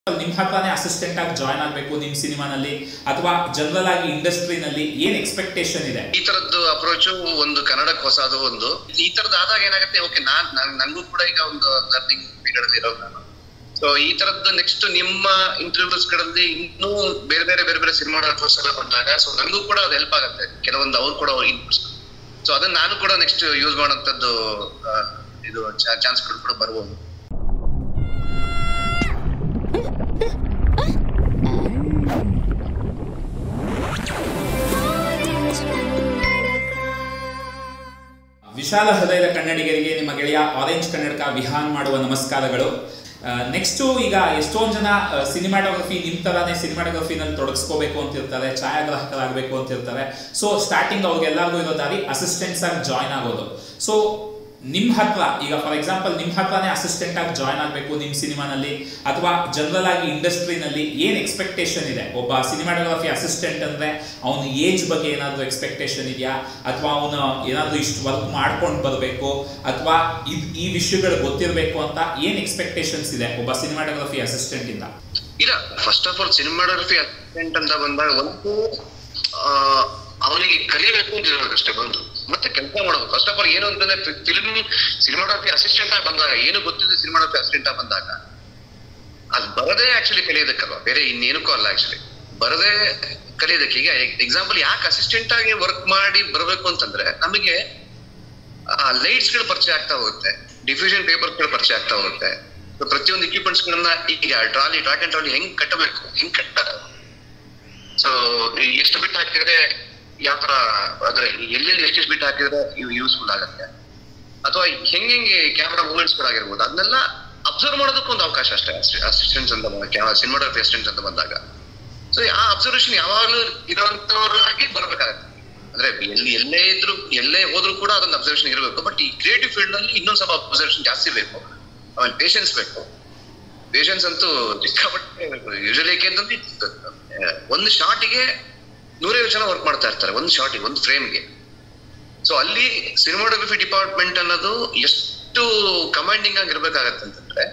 ನಿಮ್ ಹತ್ರನೇ ಅಸಿಸ್ಟೆಂಟ್ ಆಗಿ ಜಾಯ್ನ್ ಆಗ್ಬೇಕು ನಿಮ್ ಸಿನಿಮಾನಲ್ಲಿ ಅಥವಾ ಜನರಲ್ ಆಗಿ ಇಂಡಸ್ಟ್ರಿನಲ್ಲಿ ಏನ್ ಎಕ್ಸ್ಪೆಕ್ಟೇಷನ್ ಇದೆ ಈ ತರದ್ದು ಅಪ್ರೋಚ್ ಒಂದು ಕನ್ನಡಕ್ಕೆ ಹೊಸದು ಒಂದು ಈ ತರದ್ದು ಆದಾಗ ಏನಾಗುತ್ತೆ ಓಕೆ ನಾನ್ ನನ್- ನಂಗೂ ಕೂಡ ಈಗ ಒಂದು ಲರ್ನಿಂಗ್ ಪೀರಿಯಡ್ ಅಲ್ಲಿ ಇರೋದು ನಾನು ಸೊ ಈ ತರದ್ದು ನೆಕ್ಸ್ಟ್ ನಿಮ್ಮ ಇಂಟರ್ವ್ಯೂಸ್ ಗಳಲ್ಲಿ ಇನ್ನೂ ಬೇರೆ ಬೇರೆ ಬೇರೆ ಬೇರೆ ಸಿನಿಮಾ ಆಫರ್ಸ್ ಎಲ್ಲ ಬಂದಾಗ ಸೊ ನನಗೂ ಕೂಡ ಅದು ಹೆಲ್ಪ್ ಆಗುತ್ತೆ ಕೆಲವೊಂದು ಅವ್ರು ಕೂಡ ಇನ್ಪುಟ್ಸ್ ಸೊ ಅದನ್ನ ನಾನು ಕೂಡ ನೆಕ್ಸ್ಟ್ ಯೂಸ್ ಮಾಡೋಂಥದ್ದು ಆ, ಇದು ಚಾನ್ಸ್ಗಳು ಕೂಡ ಬರ್ಬೋದು ವಿಶಾಲ ಹೃದಯದ ಕನ್ನಡಿಗರಿಗೆ ನಿಮ್ಮ ಗೆಳೆಯ ಆರೆಂಜ್ ಕನ್ನಡಕ ವಿಹಾನ್ ಮಾಡುವ ನಮಸ್ಕಾರಗಳು ನೆಕ್ಸ್ಟು ಈಗ ಎಷ್ಟೊಂದು ಜನ ಸಿನಿಮಾಟೋಗ್ರಫಿ ನಿಮ್ ತರಾನೇ ಸಿನಿಮಾಟೋಗ್ರಫಿನಲ್ಲಿ ತೊಡಗಿಸ್ಕೋಬೇಕು ಅಂತ ಇರ್ತಾರೆ ಛಾಯಾಗ್ರಾಹಕರಾಗಬೇಕು ಅಂತ ಇರ್ತಾರೆ ಸೊ ಸ್ಟಾರ್ಟಿಂಗ್ ಅವ್ರಿಗೆಲ್ಲರಿಗೂ ಇರೋ ದಾರಿ ಅಸಿಸ್ಟೆಂಟ್ಸ್ ಆಗಿ ಜಾಯ್ನ್ ಆಗೋದು ಸೊ ನಿಮ್ ಹತ್ರ ಈಗ ಫಾರ್ ಎಕ್ಸಾಂಪಲ್ ನಿಮ್ ಹತ್ರನೇ ಅಸಿಸ್ಟೆಂಟ್ ಆಗಿ ಜಾಯ್ನ್ ಆಗಬೇಕು ನಿಮ್ ಸಿನಿಮಾನಲ್ಲಿ ಅಥವಾ ಜನರಲ್ ಆಗಿ ಇಂಡಸ್ಟ್ರಿನಲ್ಲಿ ಏನ್ ಎಕ್ಸ್ಪೆಕ್ಟೇಷನ್ ಇದೆ ಒಬ್ಬ ಸಿನಿಮಾಟೋಗ್ರಫಿ ಅಸಿಸ್ಟೆಂಟ್ ಅಂದ್ರೆ ಅವನ ಏಜ್ ಬಗ್ಗೆ ಏನಾದರೂ ಎಕ್ಸ್ಪೆಕ್ಟೇಷನ್ ಇದೆಯಾ ಅಥವಾ ಅವನು ಏನಾದರೂ ಇಷ್ಟು ವರ್ಕ್ ಮಾಡ್ಕೊಂಡು ಬರಬೇಕು ಅಥವಾ ಇದ್ ಈ ವಿಷಯಗಳು ಗೊತ್ತಿರಬೇಕು ಅಂತ ಏನ್ ಎಕ್ಸ್ಪೆಕ್ಟೇಷನ್ಸ್ ಇದೆ ಒಬ್ಬ ಸಿನಿಮಾಟೋಗ್ರಫಿ ಅಸಿಸ್ಟೆಂಟ್ ಇಂದ ಇಲ್ಲ first of all cinematography assistant ಅಂತ ಬಂದಾಗ ಒಂದು ಆ, ಅವನಿಗೆ ಕಲಿಬೇಕು ಅಂತ ಇರ್ಬೇಕು ಅಷ್ಟೇ ಬಂದು ಮತ್ತೆ ಕೆಲಸ ಮಾಡಬೇಕು ಫಸ್ಟ್ ಆಫ್ ಆಲ್ ಏನು ಅಂತಂದ್ರೆ ಫಿಲ್ಮ್ ಸಿನಿಮಾಟೋಗ್ರಫಿ ಅಸಿಸ್ಟೆಂಟ್ ಆಗಿ ಬಂದಾಗ ಏನು ಗೊತ್ತಿದೆ ಸಿನಿಮಾಟೋಗ್ರಫಿ ಅಸಿಸ್ಟೆಂಟ್ ಆಗಿ ಬಂದಾಗ ಅದು ಬರದೇ ಆಕ್ಚುಲಿ ಕಲಿಯೋದಕ್ಕಲ್ವಾ ಬೇರೆ ಇನ್ನೇನಕ್ಕೂ ಅಲ್ಲ ಆಕ್ಚುಲಿ ಬರದೇ ಕಲಿಯೋದಕ್ಕೆ ಈಗ ಎಕ್ಸಾಂಪಲ್ ಯಾಕೆ ಅಸಿಸ್ಟೆಂಟ್ ಆಗಿ ವರ್ಕ್ ಮಾಡಿ ಬರಬೇಕು ಅಂತಂದ್ರೆ ನಮಗೆ ಲೈಟ್ಸ್ ಗಳು ಪರಿಚಯ ಆಗ್ತಾ ಹೋಗುತ್ತೆ ಡಿಫ್ಯೂಷನ್ ಪೇಪರ್ಸ್ ಗಳು ಪರಿಚಯ ಆಗ್ತಾ ಹೋಗುತ್ತೆ So, ಪ್ರತಿಯೊಂದು equipments ಗಳನ್ನ ಈಗ ಟ್ರಾಲಿ ಟ್ರಾಕ್ ಅಂಡ್ ಟ್ರಾಲಿ ಹೆಂಗ್ ಕಟ್ಟಬೇಕು ಹೆಂಗ್ ಕಟ್ತಾರೆ ಸೊ ಎಷ್ಟು ಬಿಟ್ ಹಾಕಿದ್ರೆ ಯಾವ ತರ ಅಂದ್ರೆ ಎಲ್ಲೆಲ್ಲಿ ಎಷ್ಟೆಷ್ಟು ಬಿಟ್ ಹಾಕಿದ್ರೆ ಯೂಸ್ಫುಲ್ ಆಗುತ್ತೆ ಅಥವಾ ಹೆಂಗ್ ಹೆಂಗೆ ಕ್ಯಾಮ್ರಾ ಮೂವ್ಮೆಂಟ್ಸ್ ಗಳಾಗಿರ್ಬೋದು ಅದನ್ನೆಲ್ಲ ಅಬ್ಸರ್ವ್ ಮಾಡೋದಕ್ಕೂ ಒಂದು ಅವಕಾಶ ಅಷ್ಟೇ ಅಸಿಸ್ಟೆಂಟ್ಸ್ ಅಂತ ಸಿನಿಮಾಟೋಗ್ರಫಿ ಅಸಿಸ್ಟೆಂಟ್ ಅಂತ ಬಂದಾಗ ಸೊ ಆ ಅಬ್ಸರ್ವೇಷನ್ ಯಾವಾಗಲೂ ಇರೋಂಥವ್ರಾಗಿ ಬರ್ಬೇಕಾಗತ್ತೆ ಅಂದ್ರೆ ಎಲ್ಲಿ ಎಲ್ಲೇ ಇದ್ರು ಎಲ್ಲೇ ಹೋದ್ರು ಕೂಡ ಅದೊಂದು ಅಬ್ಸರ್ವೇಷನ್ ಇರಬೇಕು ಬಟ್ ಈ ಕ್ರಿಯೇಟಿವ್ ಫೀಲ್ಡ್ ನಲ್ಲಿ ಇನ್ನೊಂದ್ ಸ್ವಲ್ಪ ಅಬ್ಸರ್ವೇಷನ್ ಜಾಸ್ತಿ ಬೇಕು ಆಮೇಲೆ ಪೇಷನ್ಸ್ ಬೇಕು ಪೇಷನ್ಸ್ ಅಂತೂ ಸಿಕ್ಕಾಪಟ್ಟೆ ಯೂಶಲಿ ಯಾಕೆಂತಂದ್ರೆ ಆ, ಒಂದು ಶಾಟಿಗೆ ನೂರೈವತ್ತು ಜನ ವರ್ಕ್ ಮಾಡ್ತಾ ಇರ್ತಾರೆ ಒಂದು ಶಾಟಿಗೆ ಒಂದು ಫ್ರೇಮ್ಗೆ ಸೊ ಅಲ್ಲಿ ಸಿನಿಮಾಟೋಗ್ರಫಿ ಡಿಪಾರ್ಟ್ಮೆಂಟ್ ಅನ್ನೋದು ಎಷ್ಟು ಕಮಾಂಡಿಂಗ್ ಆಗಿರ್ಬೇಕಾಗತ್ತೆ ಅಂತಂದ್ರೆ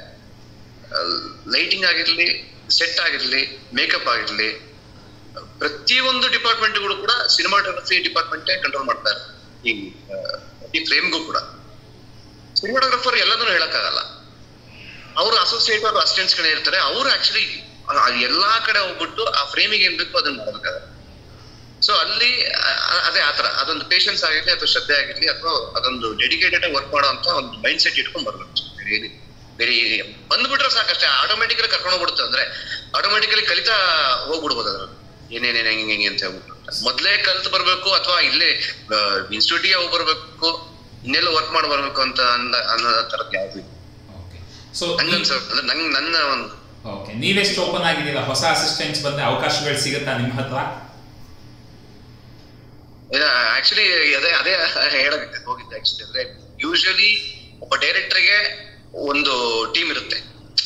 ಲೈಟಿಂಗ್ ಆಗಿರ್ಲಿ ಸೆಟ್ ಆಗಿರ್ಲಿ ಮೇಕಪ್ ಆಗಿರ್ಲಿ ಪ್ರತಿಯೊಂದು ಡಿಪಾರ್ಟ್ಮೆಂಟ್ಗಳು ಕೂಡ ಸಿನಿಮಾಟೋಗ್ರಫಿ ಡಿಪಾರ್ಟ್ಮೆಂಟೇ ಕಂಟ್ರೋಲ್ ಮಾಡ್ತಾರೆ ಈ ಆ, ಪ್ರತಿ ಫ್ರೇಮ್ಗೂ ಕೂಡ ಸಿನಿಮಾಟೋಗ್ರಫರ್ ಎಲ್ಲದನ್ನು ಹೇಳಕ್ಕಾಗಲ್ಲ ಅವರು ಅಸೋಸಿಯೇಟ್ ಅವ್ರು ಅಸಿಸ್ಟೆಂಟ್ಸ್ ಗಳೇ ಇರ್ತಾರೆ ಅವ್ರು ಆಕ್ಚುಲಿ ಎಲ್ಲಾ ಕಡೆ ಹೋಗ್ಬಿಟ್ಟು ಆ ಫ್ರೇಮಿಗೆ ಏನ್ ಬೇಕೋ ಅದನ್ನ ಮಾಡ್ಬೇಕಾಗುತ್ತೆ ಸೊ ಅಲ್ಲಿ ಆ- ಅದೇ ಆತರ ಅದೊಂದು ಪೇಷನ್ಸ್ ಆಗಿರ್ಲಿ ಅಥವಾ ಶ್ರದ್ಧೆ ಆಗಿರ್ಲಿ ಅಥವಾ ಅದೊಂದು ಡೆಡಿಕೇಟೆಡ್ ಆಗಿ ವರ್ಕ್ ಮಾಡೋ ಅಂತ ಒಂದು ಮೈಂಡ್ ಸೆಟ್ ಇಟ್ಕೊಂಡ್ ಬರ್ಬೇಕು ಬೇರೆ ಏನಿ- ಬೇರೆ ಏನಿ- ಬಂದ್ಬಿಟ್ರೆ ಸಾಕಷ್ಟೇ ಆಟೋಮೆಟಿಕಲಿ ಕರ್ಕೊಂಡು ಹೋಗ್ಬಿಡುತ್ತೆ ಅಂದ್ರೆ ಆಟೋಮೆಟಿಕಲಿ ಕಲಿತಾ ಹೋಗ್ಬಿಡ್ಬೋದು ಅದ್ರಲ್ಲಿ ಏನೇನೇನ್ ಹೆಂಗೆ ಹೆಂಗೆ ಅಂತ ಹೇಳ್ಬಿಟ್ಟು ಮೊದ್ಲೇ ಕಲ್ತು ಬರ್ಬೇಕು ಅಥವಾ ಇಲ್ಲೇ ಇನ್ಸ್ಟಿಟ್ಯೂಟಿಗೆ ಹೋಗಿ ಬರ್ಬೇಕು ಇನ್ನೆಲ್ಲ ವರ್ಕ್ ಮಾಡಿ ಬರ್ಬೇಕು ಅಂತ ಅಂದ ಅನ್ನೋ ತರದ್ ಯಾವ್ದು ಇಲ್ಲ. ಓಕೆ ಸೊ ಹಂಗನ್ಸ ಅಂದ್ರೆ ನಂಗ್ ನನ್ನ ಒಂದು ಓಕೆ ನೀವೆಷ್ಟು ಓಪನ್ ಆಗಿದ್ದೀರಾ ಹೊಸ ಅಸಿಸ್ಟೆಂಟ್ಸ್ ಬಂದ್ರೆ ಅವಕಾಶಗಳು ಸಿಗುತ್ತಾ ನಿಮ್ಮ ಹತ್ರ ಆಕ್ಚುಲಿ ಅದೇ ಅದೇ ಹೇಳಕ್ಕೆ ಹೋಗಿದ್ದೆ ಆಕ್ಚುಲಿ ಅಂದ್ರೆ ಯೂಶಲಿ ಒಬ್ಬ ಡೈರೆಕ್ಟರ್ಗೆ ಒಂದು ಟೀಮ್ ಇರುತ್ತೆ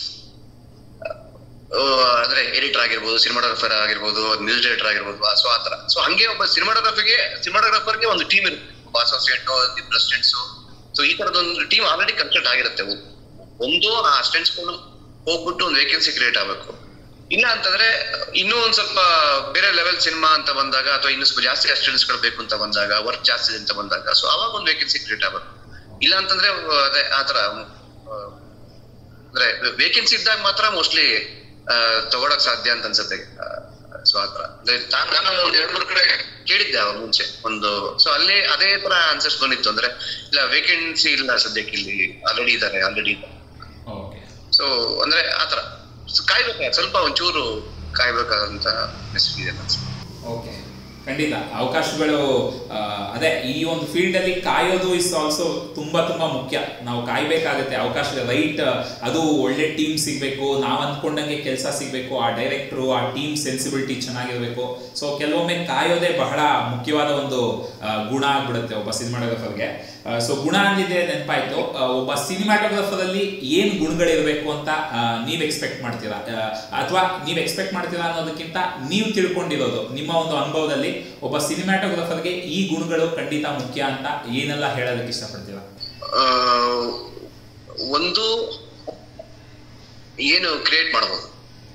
ಆ, ಅಂದ್ರೆ ಎಡಿಟರ್ ಆಗಿರ್ಬೋದು ಸಿನಿಮಾಟೋಗ್ರಫರ್ ಆಗಿರ್ಬೋದು ಮ್ಯೂಸಿಕ್ ಡೈರೆಕ್ಟರ್ ಆಗಿರ್ಬೋದು ಸೊ ಆತರ ಸೊ ಹಂಗೆ ಒಬ್ಬ ಸಿನಿಮಾಟೋಗ್ರಫಿಗೆ ಸಿನಿಮಾಟೋಗ್ರಫರ್ಗೆ ಒಂದು ಟೀಮ್ ಇರುತ್ತೆ ಒಬ್ಬ ಅಸೋಸಿಯೇಟ್ ಪ್ರೆಸಿಡೆಂಟ್ಸ್ ಸೊ ಈ ತರದೊಂದು ಟೀಮ್ ಆಲ್ರೆಡಿ ಕನ್ಸಲ್ಟ್ ಆಗಿರುತ್ತೆ ಒಂದು ಆ ಅಸಿಸ್ಟೆಂಟ್ಸ್ಗಳು ಹೋಗ್ಬಿಟ್ಟು ಒಂದು ವೇಕೆನ್ಸಿ ಕ್ರಿಯೇಟ್ ಆಗ್ಬೇಕು ಇಲ್ಲ ಅಂತಂದ್ರೆ ಇನ್ನೂ ಒಂದ್ ಸ್ವಲ್ಪ ಬೇರೆ ಲೆವೆಲ್ ಸಿನಿಮಾ ಅಂತ ಬಂದಾಗ ಅಥವಾ ಇನ್ನೂ ಸ್ವಲ್ಪ ಜಾಸ್ತಿ ಅಸಿಸ್ಟೆಂಟ್ಸ್ ಗಳು ಬೇಕು ಅಂತ ಬಂದಾಗ ವರ್ಕ್ ಜಾಸ್ತಿ ಇದೆ ಅಂತ ಬಂದಾಗ ಸೊ ಅವಾಗ ಒಂದು ವೇಕೆನ್ಸಿ ಕ್ರಿಯೇಟ್ ಆಗ್ಬೇಕು ಇಲ್ಲ ಅಂತಂದ್ರೆ ಅದೇ ಆತರ ಆ, ಅಂದ್ರೆ ವೇಕೆನ್ಸಿ ಇದ್ದಾಗ ಮಾತ್ರ ಮೋಸ್ಟ್ಲಿ ತಗೊಳಕ್ ಸಾಧ್ಯ ಅಂತ ಅನ್ಸುತ್ತೆ ಸೊ ಆತರ ಅಂದ್ರೆ ತಾನ್- ನಾನು ಒಂದ್ ಎರಡ್ ಮೂರ್ ಕಡೆ ಕೇಳಿದ್ದೆ ಅವಾಗ ಮುಂಚೆ ಒಂದು ಸೊ ಅಲ್ಲಿ ಅದೇ ತರ ಆನ್ಸರ್ಸ್ ಬಂದಿತ್ತು ಅಂದ್ರೆ ಇಲ್ಲ ವೇಕೆನ್ಸಿ ಇಲ್ಲ ಸದ್ಯಕ್ಕೆ ಇಲ್ಲಿ ಆಲ್ರೆಡಿ ಇದಾರೆ ಆಲ್ರೆಡಿ ಇದ್ದಾರೆ ಓಕೆ ಸೊ ಅಂದ್ರೆ ಆತರ So ಕಾಯ್ಬೇಕಾಗ ಸ್ವಲ್ಪ ಒಂಚೂರು ಕಾಯ್ಬೇಕಾದಂತ ಮೆಸೇಜ್ ಇದೆ ಅನ್ಸುತ್ತೆ ಓಕೆ ಖಂಡಿತ ಅವಕಾಶಗಳು ಆ, ಅದೇ ಈ ಒಂದು ಫೀಲ್ಡ್ ಅಲ್ಲಿ ಕಾಯೋದು ಇಸ್ ಆಲ್ಸೋ ತುಂಬಾ ತುಂಬಾ ಮುಖ್ಯ ನಾವು ಕಾಯ್ಬೇಕಾಗುತ್ತೆ ಅವಕಾಶ ರೈಟ್ ಅದು ಒಳ್ಳೆ ಟೀಮ್ ಸಿಗ್ಬೇಕು ನಾವು ಅಂದ್ಕೊಂಡಂಗೆ ಕೆಲಸ ಸಿಗ್ಬೇಕು ಆ ಡೈರೆಕ್ಟ್ರು ಆ ಟೀಮ್ ಸೆನ್ಸಿಬಿಲಿಟಿ ಚೆನ್ನಾಗಿರ್ಬೇಕು ಸೊ ಕೆಲವೊಮ್ಮೆ ಕಾಯೋದೇ ಬಹಳ ಮುಖ್ಯವಾದ ಒಂದು ಆ, ಗುಣ ಆಗ್ಬಿಡುತ್ತೆ ಒಬ್ಬ ಸಿನಿಮಾಟೋಗ್ರಫರ್ಗೆ ಸೊ ಗುಣ ಅಂದಿದೆ ನೆನಪಾಯ್ತು ಆ, ಒಬ್ಬ ಸಿನಿಮಾಟೋಗ್ರಫರ್ ಅಲ್ಲಿ ಏನ್ ಗುಣಗಳಿರ್ಬೇಕು ಅಂತ ಆ, ನೀವ್ ಎಕ್ಸ್ಪೆಕ್ಟ್ ಮಾಡ್ತೀರಾ ಅಥವಾ ನೀವ್ ಎಕ್ಸ್ಪೆಕ್ಟ್ ಮಾಡ್ತೀರಾ ಅನ್ನೋದಕ್ಕಿಂತ ನೀವು ತಿಳ್ಕೊಂಡಿರೋದು ನಿಮ್ಮ ಒಂದು ಅನುಭವದಲ್ಲಿ ಒಬ್ಬ ಸಿನಿಮಾಟೋಗ್ರಫರ್ಗೆ ಈ ಗುಣಗಳು ಖಂಡಿತ ಮುಖ್ಯ ಅಂತ ಏನೆಲ್ಲ ಹೇಳೋದಕ್ಕೆ ಇಷ್ಟಪಡ್ತೀರಾ ಆ, ಒಂದು ಏನು ಕ್ರಿಯೇಟ್ ಮಾಡಬಹುದು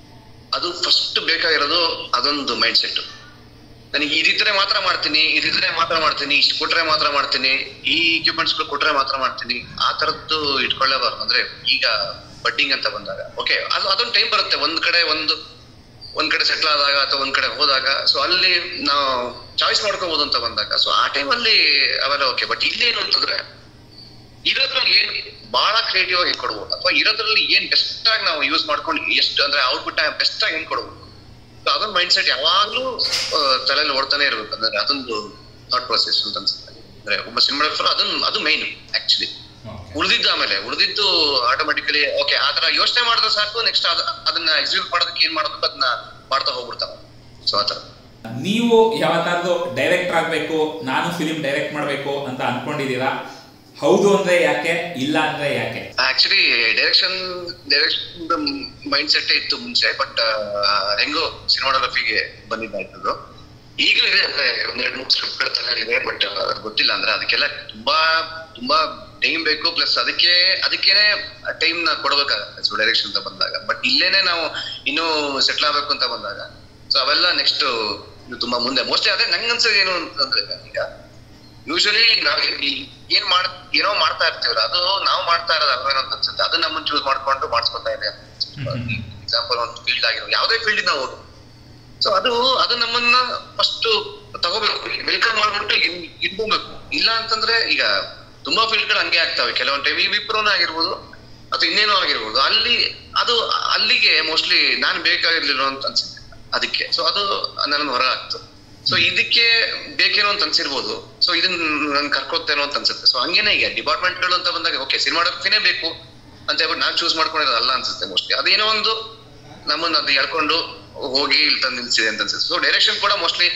ಅದು ಫಸ್ಟ್ ಬೇಕಾಗಿರೋದು ಅದೊಂದು ಮೈಂಡ್ ಸೆಟ್ ನನಗೆ ಇದಿದ್ರೆ ಮಾತ್ರ ಮಾಡ್ತೀನಿ ಇದಿದ್ರೆ ಮಾತ್ರ ಮಾಡ್ತೀನಿ ಇಷ್ಟು ಕೊಟ್ರೆ ಮಾತ್ರ ಮಾಡ್ತೀನಿ ಈ equipments ಗಳು ಕೊಟ್ರೆ ಮಾತ್ರ ಮಾಡ್ತೀನಿ ಆ ತರದ್ದು ಇಟ್ಕೊಳ್ಳೇಬಾರ್ದು ಅಂದ್ರೆ ಈಗ ಬಡ್ಡಿಂಗ್ ಅಂತ ಬಂದಾಗ ಓಕೆ ಅದು ಅದೊಂದು ಟೈಮ್ ಬರುತ್ತೆ ಒಂದ್ ಕಡೆ ಒಂದು ಒಂದ್ ಕಡೆ ಸೆಟ್ಲ್ ಆದಾಗ ಅಥವಾ ಒಂದ್ ಕಡೆ ಹೋದಾಗ ಸೊ ಅಲ್ಲಿ ನಾವು ಚಾಯ್ಸ್ ಮಾಡ್ಕೋಬಹುದು ಅಂತ ಬಂದಾಗ ಸೊ ಆ time ಅಲ್ಲಿ ಅವೆಲ್ಲ ಓಕೆ ಬಟ್ ಇಲ್ಲೇನು ಅಂತಂದ್ರೆ ಇರೋದ್ರಲ್ಲಿ ಏನ್ ಬಹಳ ಕ್ರಿಯೇಟಿವ್ ಆಗಿ ಕೊಡ್ಬೋದು ಅಥವಾ ಇರೋದ್ರಲ್ಲಿ ಏನ್ ಬೆಸ್ಟ್ ಆಗಿ ನಾವು ಯೂಸ್ ಮಾಡ್ಕೊಂಡು ಎಷ್ಟು ಅಂದ್ರೆ ಔಟ್ಪುಟ್ ಬೆಸ್ಟ್ ಆಗಿ ಹೆಂಗ್ ಕೊಡ್ಬೋದು So ಅದೊಂದು ಮೈಂಡ್ ಸೆಟ್ ಯಾವಾಗ್ಲೂ ಆ, ತಲೆಯಲ್ಲಿ ಓಡ್ತಾನೆ ಇರ್ಬೇಕು ಅಂದ್ರೆ ಅದೊಂದು ಥಾಟ್ ಪ್ರೊಸೆಸ್ ಅಂತ ಅನ್ಸುತ್ತೆ ಅಂದ್ರೆ ಒಬ್ಬ ಸಿನಿಮಾಗ್ರಫರ್ ಅದನ್ನ ಅದು ಮೈನ್ ಆಕ್ಚುಲಿ ಉಳಿದಿದ್ದು ಆಮೇಲೆ ಉಳಿದಿದ್ದು ಆಟೋಮೆಟಿಕಲಿ ಓಕೆ ಆತರ ಯೋಚನೆ ಮಾಡಿದ್ರೆ ಸಾಕು ನೆಕ್ಸ್ಟ್ ಅದನ್ನ ಎಕ್ಸಿಕ್ಯೂಟ್ ಮಾಡೋದಕ್ಕೆ ಏನ್ ಮಾಡ್ಬೇಕು ಅದನ್ನ ಮಾಡ್ತಾ ಹೋಗ್ಬಿಡ್ತಾವ ಸೊ ಆತರ ನೀವು ಯಾವತ್ತಾದ್ರೂ ಡೈರೆಕ್ಟರ್ ಆಗಬೇಕು ನಾನು ಫಿಲಿಂ ಡೈರೆಕ್ಟ್ ಮಾಡಬೇಕು ಅಂತ ಅನ್ಕೊಂಡಿದ್ದೀರಾ ಹೌದು ಅಂದ್ರೆ ಯಾಕೆ ಇಲ್ಲ ಅಂದ್ರೆ ಯಾಕೆ actually direction direction mindset ಇತ್ತು ಮುಂಚೆ ಬಟ್ ಹೆಂಗೋ ಸಿನಿಮಾಟೋಗ್ರಫಿಗೆ ಬಂದಿದ್ದಾಯ್ತದು ಈಗಲೂ ಇದೆ ಅಂದ್ರೆ ಒಂದೆರಡು ಮೂರು ಸ್ಕ್ರಿಪ್ಟ್ ತಲೆಯಲ್ಲಿದೆ ಬಟ್ ಗೊತ್ತಿಲ್ಲ ಅಂದ್ರೆ ಅದಕ್ಕೆಲ್ಲ ತುಂಬಾ ತುಂಬಾ ಟೈಮ್ ಬೇಕು ಪ್ಲಸ್ ಅದಕ್ಕೆ ಅದಕ್ಕೇನೆ ಟೈಮ್ ನ ಕೊಡ್ಬೇಕಾಗತ್ತೆ ಸೊ ಡೈರೆಕ್ಷನ್ ಅಂತ ಬಂದಾಗ ಬಟ್ ಇಲ್ಲೇನೆ ನಾವು ಇನ್ನೂ ಸೆಟ್ಲ್ ಆಗ್ಬೇಕು ಅಂತ ಬಂದಾಗ ಸೊ ಅವೆಲ್ಲ ನೆಕ್ಸ್ಟ್ ತುಂಬಾ ಮುಂದೆ ಮೋಸ್ಟ್ಲಿ ಅದೇ ನಂಗೆ ಅನ್ಸೋದು ಏನು ಅಂತಂದ್ರೆ ಈಗ ಯೂಶಲಿ ನಾವ್ ಈ- ಏನ್ ಮಾಡ್ ಏನೋ ಮಾಡ್ತಾ ಇರ್ತೀವಲ್ಲ ಅದು ನಾವು ಮಾಡ್ತಾ ಇರೋದು ಅಲ್ವೇನೋ ಅಂತ ಅನ್ಸುತ್ತೆ ಅದನ್ನ ನಮ್ಮನ್ನ ಚೂಸ್ ಮಾಡ್ಕೊಂಡು ಮಾಡ್ಸ್ಕೊತಾ ಇದೆ ಎಕ್ಸಾಂಪಲ್ ಒಂದು ಫೀಲ್ಡ್ ಆಗಿರೋ ಯಾವುದೇ ಫೀಲ್ಡ್ ನಾವು ಹೋಗಿ ಸೊ ಅದು ಅದು ನಮ್ಮನ್ನ ಫಸ್ಟ್ ತಗೋಬೇಕು ವೆಲ್ಕಮ್ ಮಾಡ್ಬಿಟ್ಟು ಇನ್- ಇಟ್ಕೊಬೇಕು ಇಲ್ಲ ಅಂತಂದ್ರೆ ಈಗ ತುಂಬಾ ಫೀಲ್ಡ್ ಗಳು ಹಂಗೆ ಆಗ್ತವೆ ಕೆಲವೊಂದು ಟೈಮ್ ಈ ವಿಪ್ರೋನ ಆಗಿರ್ಬೋದು ಅಥವಾ ಇನ್ನೇನೋ ಆಗಿರ್ಬೋದು ಅಲ್ಲಿ ಅದು ಅಲ್ಲಿಗೆ ಮೋಸ್ಟ್ಲಿ ನಾನ್ ಬೇಕಾಗಿರ್ಲಿಲ್ಲ ಅಂತ ಅನ್ಸುತ್ತೆ ಅದಕ್ಕೆ ಸೊ ಅದು ನನ್ನ ಹೊರ ಆಗ್ತು ಸೊ ಇದಕ್ಕೆ ಬೇಕೇನೋ ಅಂತ ಅನ್ಸಿರ್ಬೋದು ಸೊ ಇದನ್ನ ನನ್ ಕರ್ಕೊತೇನೋ ಅಂತ ಅನ್ಸುತ್ತೆ ಸೊ ಹಂಗೇನೆ ಈಗ ಡಿಪಾರ್ಟ್ಮೆಂಟ್ ಗಳು ಅಂತ ಬಂದಾಗ ಓಕೆ ಸಿನಿಮಾಟೋಗ್ರಫಿನೇ ಬೇಕು ಅಂತ ಹೇಳ್ಬಿಟ್ಟು ನಾನ್ ಚೂಸ್ ಮಾಡ್ಕೊಂಡಿರೋದು ಅಲ್ಲ ಅನ್ಸುತ್ತೆ ಮೋಸ್ಟ್ಲಿ ಅದೇನೋ ಒಂದು ನಮ್ಮನ್ನ ಅದು ಎಳ್ಕೊಂಡು ಹೋಗಿ ಇಲ್ಲಿ ತಂದು ನಿಲ್ಸಿದೆ ಅಂತ ಅನ್ಸುತ್ತೆ ಸೊ ಡೈರೆಕ್ಷನ್ ಕೂಡ ಮೋಸ್ಟ್ಲಿ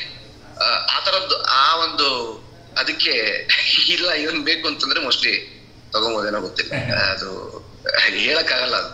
ಆ ತರದ್ದು ಆ ಒಂದು ಅದಕ್ಕೆ ಇಲ್ಲ ಇವನ್ ಬೇಕು ಅಂತಂದ್ರೆ ಮೋಸ್ಟ್ಲಿ ತಗೊಂಬೋದೇನೋ ಗೊತ್ತಿಲ್ಲ ಅದು ಹೇಳಕ್ಕಾಗಲ್ಲ ಅದು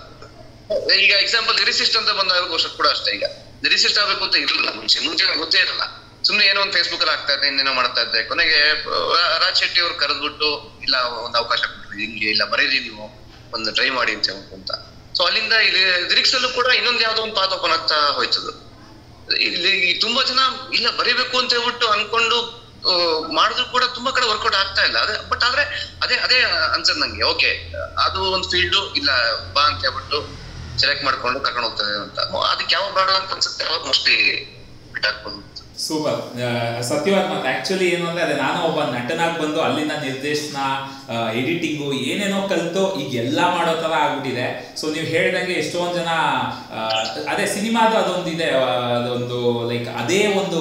ಈಗ ಎಕ್ಸಾಂಪಲ್ ಲಿರಿಸಿಸ್ಟ್ ಅಂತ ಬಂದಾಗ ವರ್ಷ ಕೂಡ ಅಷ್ಟೇ ಈಗ ಲಿರಿಸಿಸ್ಟ್ ಆಗ್ಬೇಕು ಅಂತ ಇರಲಿಲ್ಲ ಮುಂಚೆ ಮುಂಚೆ ಗೊತ್ತೇ ಇರಲ್ಲ ಸುಮ್ನೆ ಏನೋ ಒಂದು ಫೇಸ್ಬುಕ್ ಅಲ್ಲಿ ಆಗ್ತಾ ಇದ್ದೆ ಇನ್ನೇನೋ ಮಾಡ್ತಾ ಇದ್ದೆ ಕೊನೆಗೆ ಆ, ರಾಜ್ ಶೆಟ್ಟಿ ಅವ್ರು ಕರೆದ್ಬಿಟ್ಟು ಇಲ್ಲ ಒಂದು ಅವಕಾಶ ಕೊಟ್ರು ಹಿಂಗೆ ಇಲ್ಲ ಬರೀರಿ ನೀವು ಒಂದು ಟ್ರೈ ಮಾಡಿ ಅಂತ ಹೇಳ್ಬಿಟ್ಟು ಅಂತ ಸೊ ಅಲ್ಲಿಂದ ಇಲ್ಲಿ ಲಿರಿಕ್ಸ್ ಅಲ್ಲೂ ಕೂಡ ಇನ್ನೊಂದು ಯಾವ್ದೋ ಒಂದು ಪಾತ್ ಓಪನ್ ಆಗ್ತಾ ಹೋಯ್ತದು ಇಲ್ಲಿ ತುಂಬಾ ಜನ ಇಲ್ಲ ಬರೀಬೇಕು ಅಂತ ಹೇಳ್ಬಿಟ್ಟು ಅನ್ಕೊಂಡು ಆ, ಮಾಡಿದ್ರು ಕೂಡ ತುಂಬಾ ಕಡೆ ವರ್ಕೌಟ್ ಆಗ್ತಾ ಇಲ್ಲ ಅದೇ ಬಟ್ ಆದ್ರೆ ಅದೇ ಅದೇ ಅನ್ಸದ್ ನಂಗೆ ಓಕೆ ಅದು ಒಂದು ಫೀಲ್ಡ್ ಇಲ್ಲ ಬಾ ಅಂತ ಹೇಳ್ಬಿಟ್ಟು ಸೆಲೆಕ್ಟ್ ಮಾಡ್ಕೊಂಡು ಕರ್ಕೊಂಡು ಹೋಗ್ತದೆ ಅಂತ ಅದಕ್ಕೆ ಯಾವ ಬೇಡ ಅಂತ ಅನ್ಸುತ್ತೆ ಅವಾಗ ಮೋಸ್ಟ್ಲಿ ಬಿಟ್ಟಾಕ್ಬೋದು ಸೂಪರ್ ಸತ್ಯವಾದ ಮಾತು ಆಕ್ಚುಲಿ ಏನು ಅಂದ್ರೆ ಅದೇ ನಾನು ಒಬ್ಬ ನಟನಾಗಿ ಬಂದು ಅಲ್ಲಿನ ನಿರ್ದೇಶನ ಎಡಿಟಿಂಗು ಏನೇನೋ ಕಲಿತು ಈಗ ಎಲ್ಲ ಮಾಡೋ ಥರ ಆಗ್ಬಿಟ್ಟಿದೆ ಸೊ ನೀವು ಹೇಳ್ದಂಗೆ ಎಷ್ಟೊಂದು ಜನ ಆ, ಅದೇ ಸಿನಿಮಾದ ಅದೊಂದು ಇದೆ ಆ, ಅದೊಂದು ಲೈಕ್ ಅದೇ ಒಂದು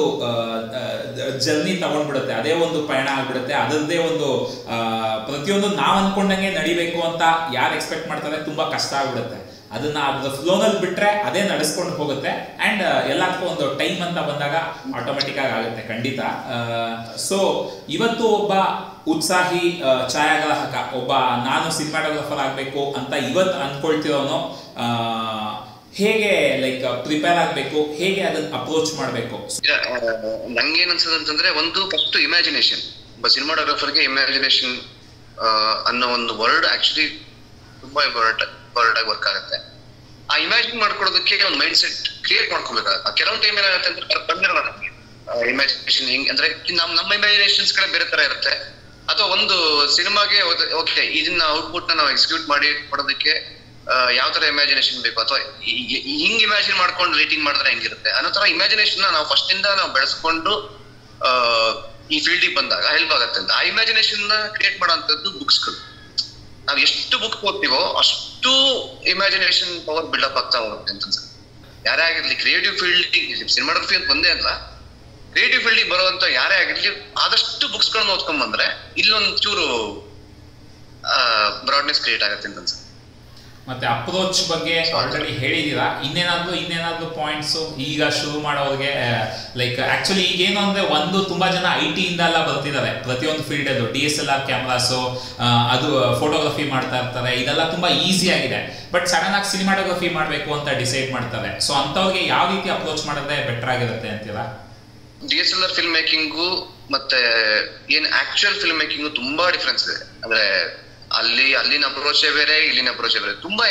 ಜರ್ನಿ ತಗೊಂಡ್ಬಿಡುತ್ತೆ ಅದೇ ಒಂದು ಪಯಣ ಆಗ್ಬಿಡುತ್ತೆ ಅದರದ್ದೇ ಒಂದು ಆ, ಪ್ರತಿಯೊಂದು ನಾವು ಅನ್ಕೊಂಡಂಗೆ ನಡಿಬೇಕು ಅಂತ ಯಾರು ಎಕ್ಸ್ಪೆಕ್ಟ್ ಮಾಡ್ತಾರೆ ತುಂಬಾ ಕಷ್ಟ ಆಗ್ಬಿಡುತ್ತೆ ಅದನ್ನ ಅದ್ರ ಫ್ಲೋನಲ್ಲಿ ಬಿಟ್ರೆ ಅದೇ ನಡೆಸ್ಕೊಂಡು ಹೋಗುತ್ತೆ ಅಂಡ್ ಎಲ್ಲದಕ್ಕೂ ಒಂದು ಟೈಮ್ ಅಂತ ಬಂದಾಗ ಆಟೋಮೆಟಿಕ್ ಆಗಿ ಆಗುತ್ತೆ ಖಂಡಿತ ಸೊ ಇವತ್ತು ಒಬ್ಬ ಉತ್ಸಾಹಿ ಆ, ಛಾಯಾಗ್ರಾಹಕ ಒಬ್ಬ ನಾನು ಸಿನಿಮಾಟೋಗ್ರಫರ್ ಆಗಬೇಕು ಅಂತ ಇವತ್ತು ಅನ್ಕೊಳ್ತಿರೋನು ಆ, ಹೇಗೆ ಲೈಕ್ ಪ್ರಿಪೇರ್ ಆಗಬೇಕು ಹೇಗೆ ಅದನ್ನ ಅಪ್ರೋಚ್ ಮಾಡಬೇಕು ನಂಗೇನ್ ಅನ್ಸದ ಅಂತಂದ್ರೆ ಒಂದು ಫಸ್ಟ್ ಇಮ್ಯಾಜಿನೇಷನ್ ಒಬ್ಬ ಸಿನಿಮಾಟೋಗ್ರಫರ್ಗೆ ಇಮ್ಯಾಜಿನೇಷನ್ ಅನ್ನೋ ಒಂದು ವರ್ಡ್ ಆಕ್ಚುಲಿ ತುಂಬಾ ಇಂಪಾರ್ಟೆಂಟ್ ವರ್ಡ್ ಆಗಿ ವರ್ಕ್ ಆಗುತ್ತೆ ಆ ಇಮ್ಯಾಜಿನ್ ಮಾಡ್ಕೊಳ್ಳೋದಕ್ಕೆ ಒಂದು ಮೈಂಡ್ ಸೆಟ್ ಕ್ರಿಯೇಟ್ ಮಾಡ್ಕೋಬೇಕಾಗುತ್ತೆ ಕೆಲವೊಂದು ಟೈಮ್ ಏನಾಗುತ್ತೆ ಅಂದ್ರೆ ಬಂದಿರಲ್ಲ ನಮ್ಗೆ ಇಮ್ಯಾಜಿನೇಷನ್ ಹಿಂಗ್ ಅಂದ್ರೆ ನಮ್ ನಮ್ಮ ಇಮ್ಯಾಜಿನೇಷನ್ಸ್ ಕಡೆ ಬೇರೆ ತರ ಇರುತ್ತೆ ಅಥವಾ ಒಂದು ಸಿನಿಮಾಗೆ ಓಕೆ ಇದನ್ನ ಔಟ್ಪುಟ್ ನ ನಾವು ಎಕ್ಸಿಕ್ಯೂಟ್ ಮಾಡಿ ಕೊಡೋದಕ್ಕೆ ಯಾವ ತರ ಇಮ್ಯಾಜಿನೇಷನ್ ಬೇಕು ಅಥವಾ ಹಿಂಗ್ ಇಮ್ಯಾಜಿನ್ ಮಾಡ್ಕೊಂಡು ರೇಟಿಂಗ್ ಮಾಡಿದ್ರೆ ಹೆಂಗಿರುತ್ತೆ ಅನ್ನೋ ತರ ಇಮ್ಯಾಜಿನೇಷನ್ ನಾವು ಫಸ್ಟ್ ಇಂದ ನಾವು ಬೆಳೆಸ್ಕೊಂಡು ಆ, ಈ ಫೀಲ್ಡಿಗೆ ಬಂದಾಗ ಹೆಲ್ಪ್ ಆಗುತ್ತೆ ಅಂತ ಆ ಇಮ್ಯಾಜಿನೇಷನ್ ನ ಕ್ರಿಯೇಟ್ ಮಾಡೋಂಥದ್ದು ಬುಕ್ಸ್ಗಳು ನಾವು ಎಷ್ಟು ಬುಕ್ ಓದ್ತೀವೋ ಅಷ್ಟು ಇಮ್ಯಾಜಿನೇಷನ್ ಪವರ್ ಬಿಲ್ಡಪ್ ಆಗ್ತಾ ಹೋಗುತ್ತೆ ಅಂತ ಅನ್ಸುತ್ತೆ ಯಾರೇ ಆಗಿರ್ಲಿ ಕ್ರಿಯೇಟಿವ್ ಫೀಲ್ಡ್ ಸಿನಿಮಾಗ್ರಫಿ ಅಂತ ಬಂದೇ ಅಲ್ಲ ಕ್ರಿಯೇಟಿವ್ ಫೀಲ್ಡಿಗೆ ಬರುವಂತ ಯಾರೇ ಆಗಿರ್ಲಿ ಆದಷ್ಟು ಬುಕ್ಸ್ ಗಳನ್ನ ಓದ್ಕೊಂಡ್ ಬಂದ್ರೆ ಇಲ್ಲೊಂದ್ ಚೂರು ಬ್ರಾಡ್ನೆಸ್ ಕ್ರಿಯೇಟ್ ಆಗುತ್ತೆ ಅಂತ ಅನ್ಸುತ್ತೆ ಮತ್ತೆ ಅಪ್ರೋಚ್ ಬಗ್ಗೆ ಆಲ್ರೆಡಿ ಹೇಳಿದೀರಾ ಇನ್ನೇನಾದ್ರೂ ಇನ್ನೇನಾದ್ರೂ ಪಾಯಿಂಟ್ಸ್ ಈಗ ಶುರು ಮಾಡೋರಿಗೆ ಲೈಕ್ ಆಕ್ಚುಲಿ ಈಗ ಏನು ಅಂದ್ರೆ ಒಂದು ತುಂಬಾ ಜನ ಐ ಟಿ ಇಂದ ಎಲ್ಲ ಬರ್ತಿದ್ದಾರೆ ಪ್ರತಿಯೊಂದು ಫೀಲ್ಡ್ ಅದು D S L R cameras ಅದು ಫೋಟೋಗ್ರಫಿ ಮಾಡ್ತಾ ಇರ್ತಾರೆ ಇದೆಲ್ಲ ತುಂಬಾ ಈಸಿ ಆಗಿದೆ ಬಟ್ ಸಡನ್ ಆಗಿ ಸಿನಿಮಾಟೋಗ್ರಫಿ ಮಾಡಬೇಕು ಅಂತ ಡಿಸೈಡ್ ಮಾಡ್ತಾರೆ ಸೊ ಅಂಥವ್ರಿಗೆ ಯಾವ ರೀತಿ ಅಪ್ರೋಚ್ ಮಾಡಿದ್ರೆ ಬೆಟರ್ ಆಗಿರುತ್ತೆ ಅಂತೀರಾ D S L R film making ಮತ್ತೆ ಏನ್ ಆಕ್ಚುಯಲ್ ಫಿಲ್ಮ್ ಮೇಕಿಂಗು ತುಂಬಾ ಡಿಫ್ರೆನ್ಸ್ ಇದೆ ಅಂದ್ರೆ ಅಲ್ಲಿ ಅಲ್ಲಿನ ಅಪ್ರೋಚೇ ಬೇರೆ ಇಲ್ಲಿನ ಅಪ್ರೋಚೇ ಬೇರೆ ತುಂಬಾ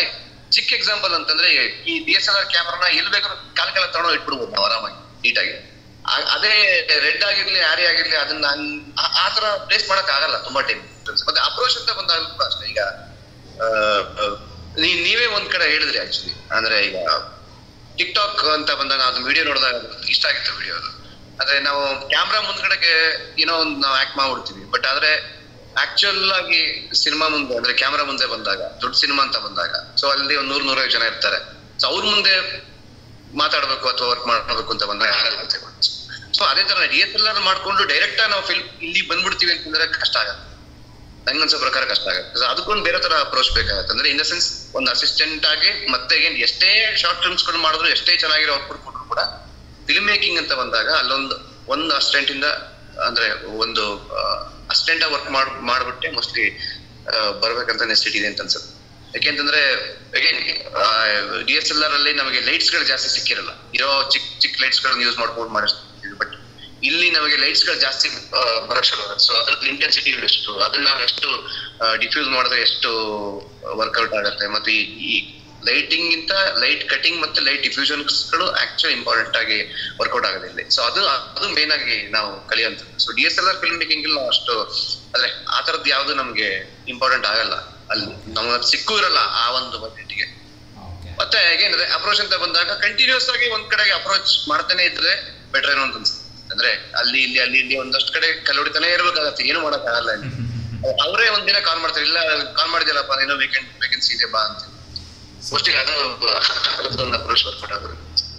ಚಿಕ್ಕ ಎಕ್ಸಾಂಪಲ್ ಅಂತಂದ್ರೆ ಈ ಡಿ ಎಸ್ ಎಲ್ ಆರ್ ಕ್ಯಾಮ್ರಾನ ಎಲ್ಲಿ ಬೇಕಾದ್ರೂ ಕಾಲ್ ಕೆಳ ತಗೊಂಡು ಇಟ್ಬಿಡ್ಬೋದು ನಾವು ಆರಾಮಾಗಿ ನೀಟಾಗಿ ಆ- ಅದೇ ರೆಡ್ ಆಗಿರ್ಲಿ ಆರಿ ಆಗಿರ್ಲಿ ಅದನ್ನ ಹಂಗ್- ಆ- ಆ ತರ ಪ್ಲೇಸ್ ಮಾಡಕ್ ಆಗಲ್ಲ ತುಂಬಾ ಟೈಮ್ ಮತ್ತೆ ಅಪ್ರೋಚ್ ಅಂತ ಬಂದಾಗ ಕೂಡ ಅಷ್ಟೇ ಈಗ ಆ, ಆ, ನೀ- ನೀವೇ ಒಂದ್ ಕಡೆ ಹೇಳಿದ್ರಿ ಆಕ್ಚುಲಿ ಅಂದ್ರೆ ಈಗ ಟಿಕ್ ಟಾಕ್ ಅಂತ ಬಂದಾಗ ಅದು ವಿಡಿಯೋ ನೋಡಿದಾಗ ಇಷ್ಟ ಆಗಿತ್ತು ವಿಡಿಯೋ ಅದು ಆದ್ರೆ ನಾವು ಕ್ಯಾಮ್ರಾ ಮುಂದ್ಗಡೆಗೆ ಏನೋ ಒಂದು ನಾವು ಆಕ್ಟ್ ಮಾಡ್ಬಿಡ್ತೀವಿ ಬಟ್ ಆದ್ರೆ ಆಕ್ಚುಯಲ್ ಆಗಿ ಸಿನಿಮಾ ಮುಂದೆ ಅಂದ್ರೆ ಕ್ಯಾಮ್ರಾ ಮುಂದೆ ಬಂದಾಗ ದೊಡ್ಡ ಸಿನಿಮಾ ಅಂತ ಬಂದಾಗ ಸೊ ಅಲ್ಲಿ ಒಂದ್ ನೂರ್ ನೂರೈವತ್ತು ಜನ ಇರ್ತಾರೆ ಸೊ ಅವ್ರ ಮುಂದೆ ಮಾತಾಡ್ಬೇಕು ಅಥವಾ ವರ್ಕ್ ಮಾಡ್ಬೇಕು ಅಂತ ಬಂದಾಗ ಆಗಲ್ಲ ಸೊ ಅದೇ ತರ ಡಿ ಎಸ್ ಎಲ್ ಆರ್ ಮಾಡ್ಕೊಂಡು ಡೈರೆಕ್ಟ್ ನಾವು ಫಿಲ್ಮ್ ಇಲ್ಲಿ ಬಂದ್ಬಿಡ್ತೀವಿ ಅಂತಂದ್ರೆ ಕಷ್ಟ ಆಗತ್ತೆ ನಂಗನ್ಸೋ ಪ್ರಕಾರ ಕಷ್ಟ ಆಗುತ್ತೆ So ಅದಕ್ಕೊಂದು ಬೇರೆ ತರ ಅಪ್ರೋಚ್ ಬೇಕಾಗತ್ತೆ ಅಂದ್ರೆ ಇನ್ ದ ಸೆನ್ಸ್ ಒಂದು ಅಸಿಸ್ಟೆಂಟ್ ಆಗಿ ಮತ್ತೆ ಏನ್ ಎಷ್ಟೇ ಶಾರ್ಟ್ ಫಿಲ್ಮ್ಸ್ ಗಳು ಮಾಡಿದ್ರು ಎಷ್ಟೇ ಚೆನ್ನಾಗಿರೋ ಔಟ್ಪುಟ್ ಕೊಟ್ಟರು ಕೂಡ ಫಿಲ್ಮ್ ಮೇಕಿಂಗ್ ಅಂತ ಬಂದಾಗ ಅಲ್ಲೊಂದು ಒಂದು ಅಸಿಸ್ಟೆಂಟ್ ಇಂದ ಅಂದ್ರೆ ಒಂದು ಅಸಿಸ್ಟೆಂಟ್ ಆಗಿ ವರ್ಕ್ ಮಾಡ್ ಮಾಡ್ಬಿಟ್ಟೆ ಮೋಸ್ಟ್ಲಿ ಬರ್ಬೇಕಂತ ನೆಸಿಟಿ ಇದೆ ಅಂತ ಅನ್ಸುತ್ತೆ ಯಾಕೆಂತಂದ್ರೆ again D S L R ಅಲ್ಲಿ ನಮಗೆ ಲೈಟ್ಸ್ ಗಳು ಜಾಸ್ತಿ ಸಿಕ್ಕಿರಲ್ಲ ಇರೋ ಚಿಕ್ಕ ಚಿಕ್ಕ ಲೈಟ್ಸ್ ಗಳನ್ನ ಯೂಸ್ ಮಾಡ್ಕೊಂಡು ಮಾಡಿಸ್ತೀವಿ ಬಟ್ ಇಲ್ಲಿ ನಮಗೆ ಲೈಟ್ಸ್ ಗಳು ಜಾಸ್ತಿ ಬರಕ್ ಶುರು ಆಗುತ್ತೆ ಸೊ ಅದ್ರದ್ದು ಇಂಟೆನ್ಸಿಟಿ ಎಷ್ಟು ಅದನ್ನ ನಾವು ಎಷ್ಟು ಡಿಫ್ಯೂಸ್ ಮಾಡಿದ್ರೆ ಎಷ್ಟು ವರ್ಕೌಟ್ ಆಗುತ್ತೆ ಮತ್ತೆ ಈ- ಈ ಲೈಟಿಂಗ್ ಗಿಂತ ಲೈಟ್ ಕಟಿಂಗ್ ಮತ್ತೆ ಲೈಟ್ ಡಿಫ್ಯೂಷನ್ಸ್ ಗಳು ಆಕ್ಚುಲಿ ಇಂಪಾರ್ಟೆಂಟ್ ಆಗಿ ವರ್ಕೌಟ್ ಆಗೋದು ಇಲ್ಲಿ ಸೊ ಅದು ಅದು ಮೇನ್ ಆಗಿ ನಾವು ಕಲಿಯುವಂಥದ್ದು so D S L R film making ನಾವು ಅಷ್ಟು ಅಂದ್ರೆ ಆ ತರದ್ದು ಯಾವ್ದು ನಮ್ಗೆ ಇಂಪಾರ್ಟೆಂಟ್ ಆಗಲ್ಲ ಅಲ್ಲಿ ನಮ್ಗೆ ಅದು ಸಿಕ್ಕೂ ಇರಲ್ಲ ಆ ಒಂದು ಬಜೆಟ್ಗೆ ಓಕೆ ಮತ್ತೆ ಹೇಗೇನಂದ್ರೆ ಅಪ್ರೋಚ್ ಅಂತ ಬಂದಾಗ ಕಂಟಿನ್ಯೂಸ್ ಆಗಿ ಒಂದ್ ಕಡೆಗೆ ಅಪ್ರೋಚ್ ಮಾಡ್ತಾನೆ ಇದ್ರೆ ಬೆಟರ್ ಏನೋ ಅಂತ ಅನ್ಸುತ್ತೆ ಅಂದ್ರೆ ಅಲ್ಲಿ ಇಲ್ಲಿ ಅಲ್ಲಿ ಇಲ್ಲಿ ಒಂದಷ್ಟು ಕಡೆ ಕಲ್ಲೊಡಿತಾನೆ ಇರ್ಬೇಕಾಗತ್ತೆ ಏನು ಮಾಡಕ್ ಆಗಲ್ಲ ಇಲ್ಲಿ ಅವರೇ ಒಂದಿನ ಕಾಲ್ ಮಾಡ್ತಾರೆ ಇಲ್ಲ ಕಾಲ್ ಮಾಡಿದಿಲ್ಲಪ್ಪ ನೀನು ವೇಕೆಂಟ್ ವೇಕೆನ್ಸಿ ಇದೆ ಬಾ ಅಂತ ಮೋಸ್ಟ್ಲಿ ಅದು ಅದೊಂದು ಅಪ್ರೋಚ್ ವರ್ಕೌಟ್ ಆಗೋದು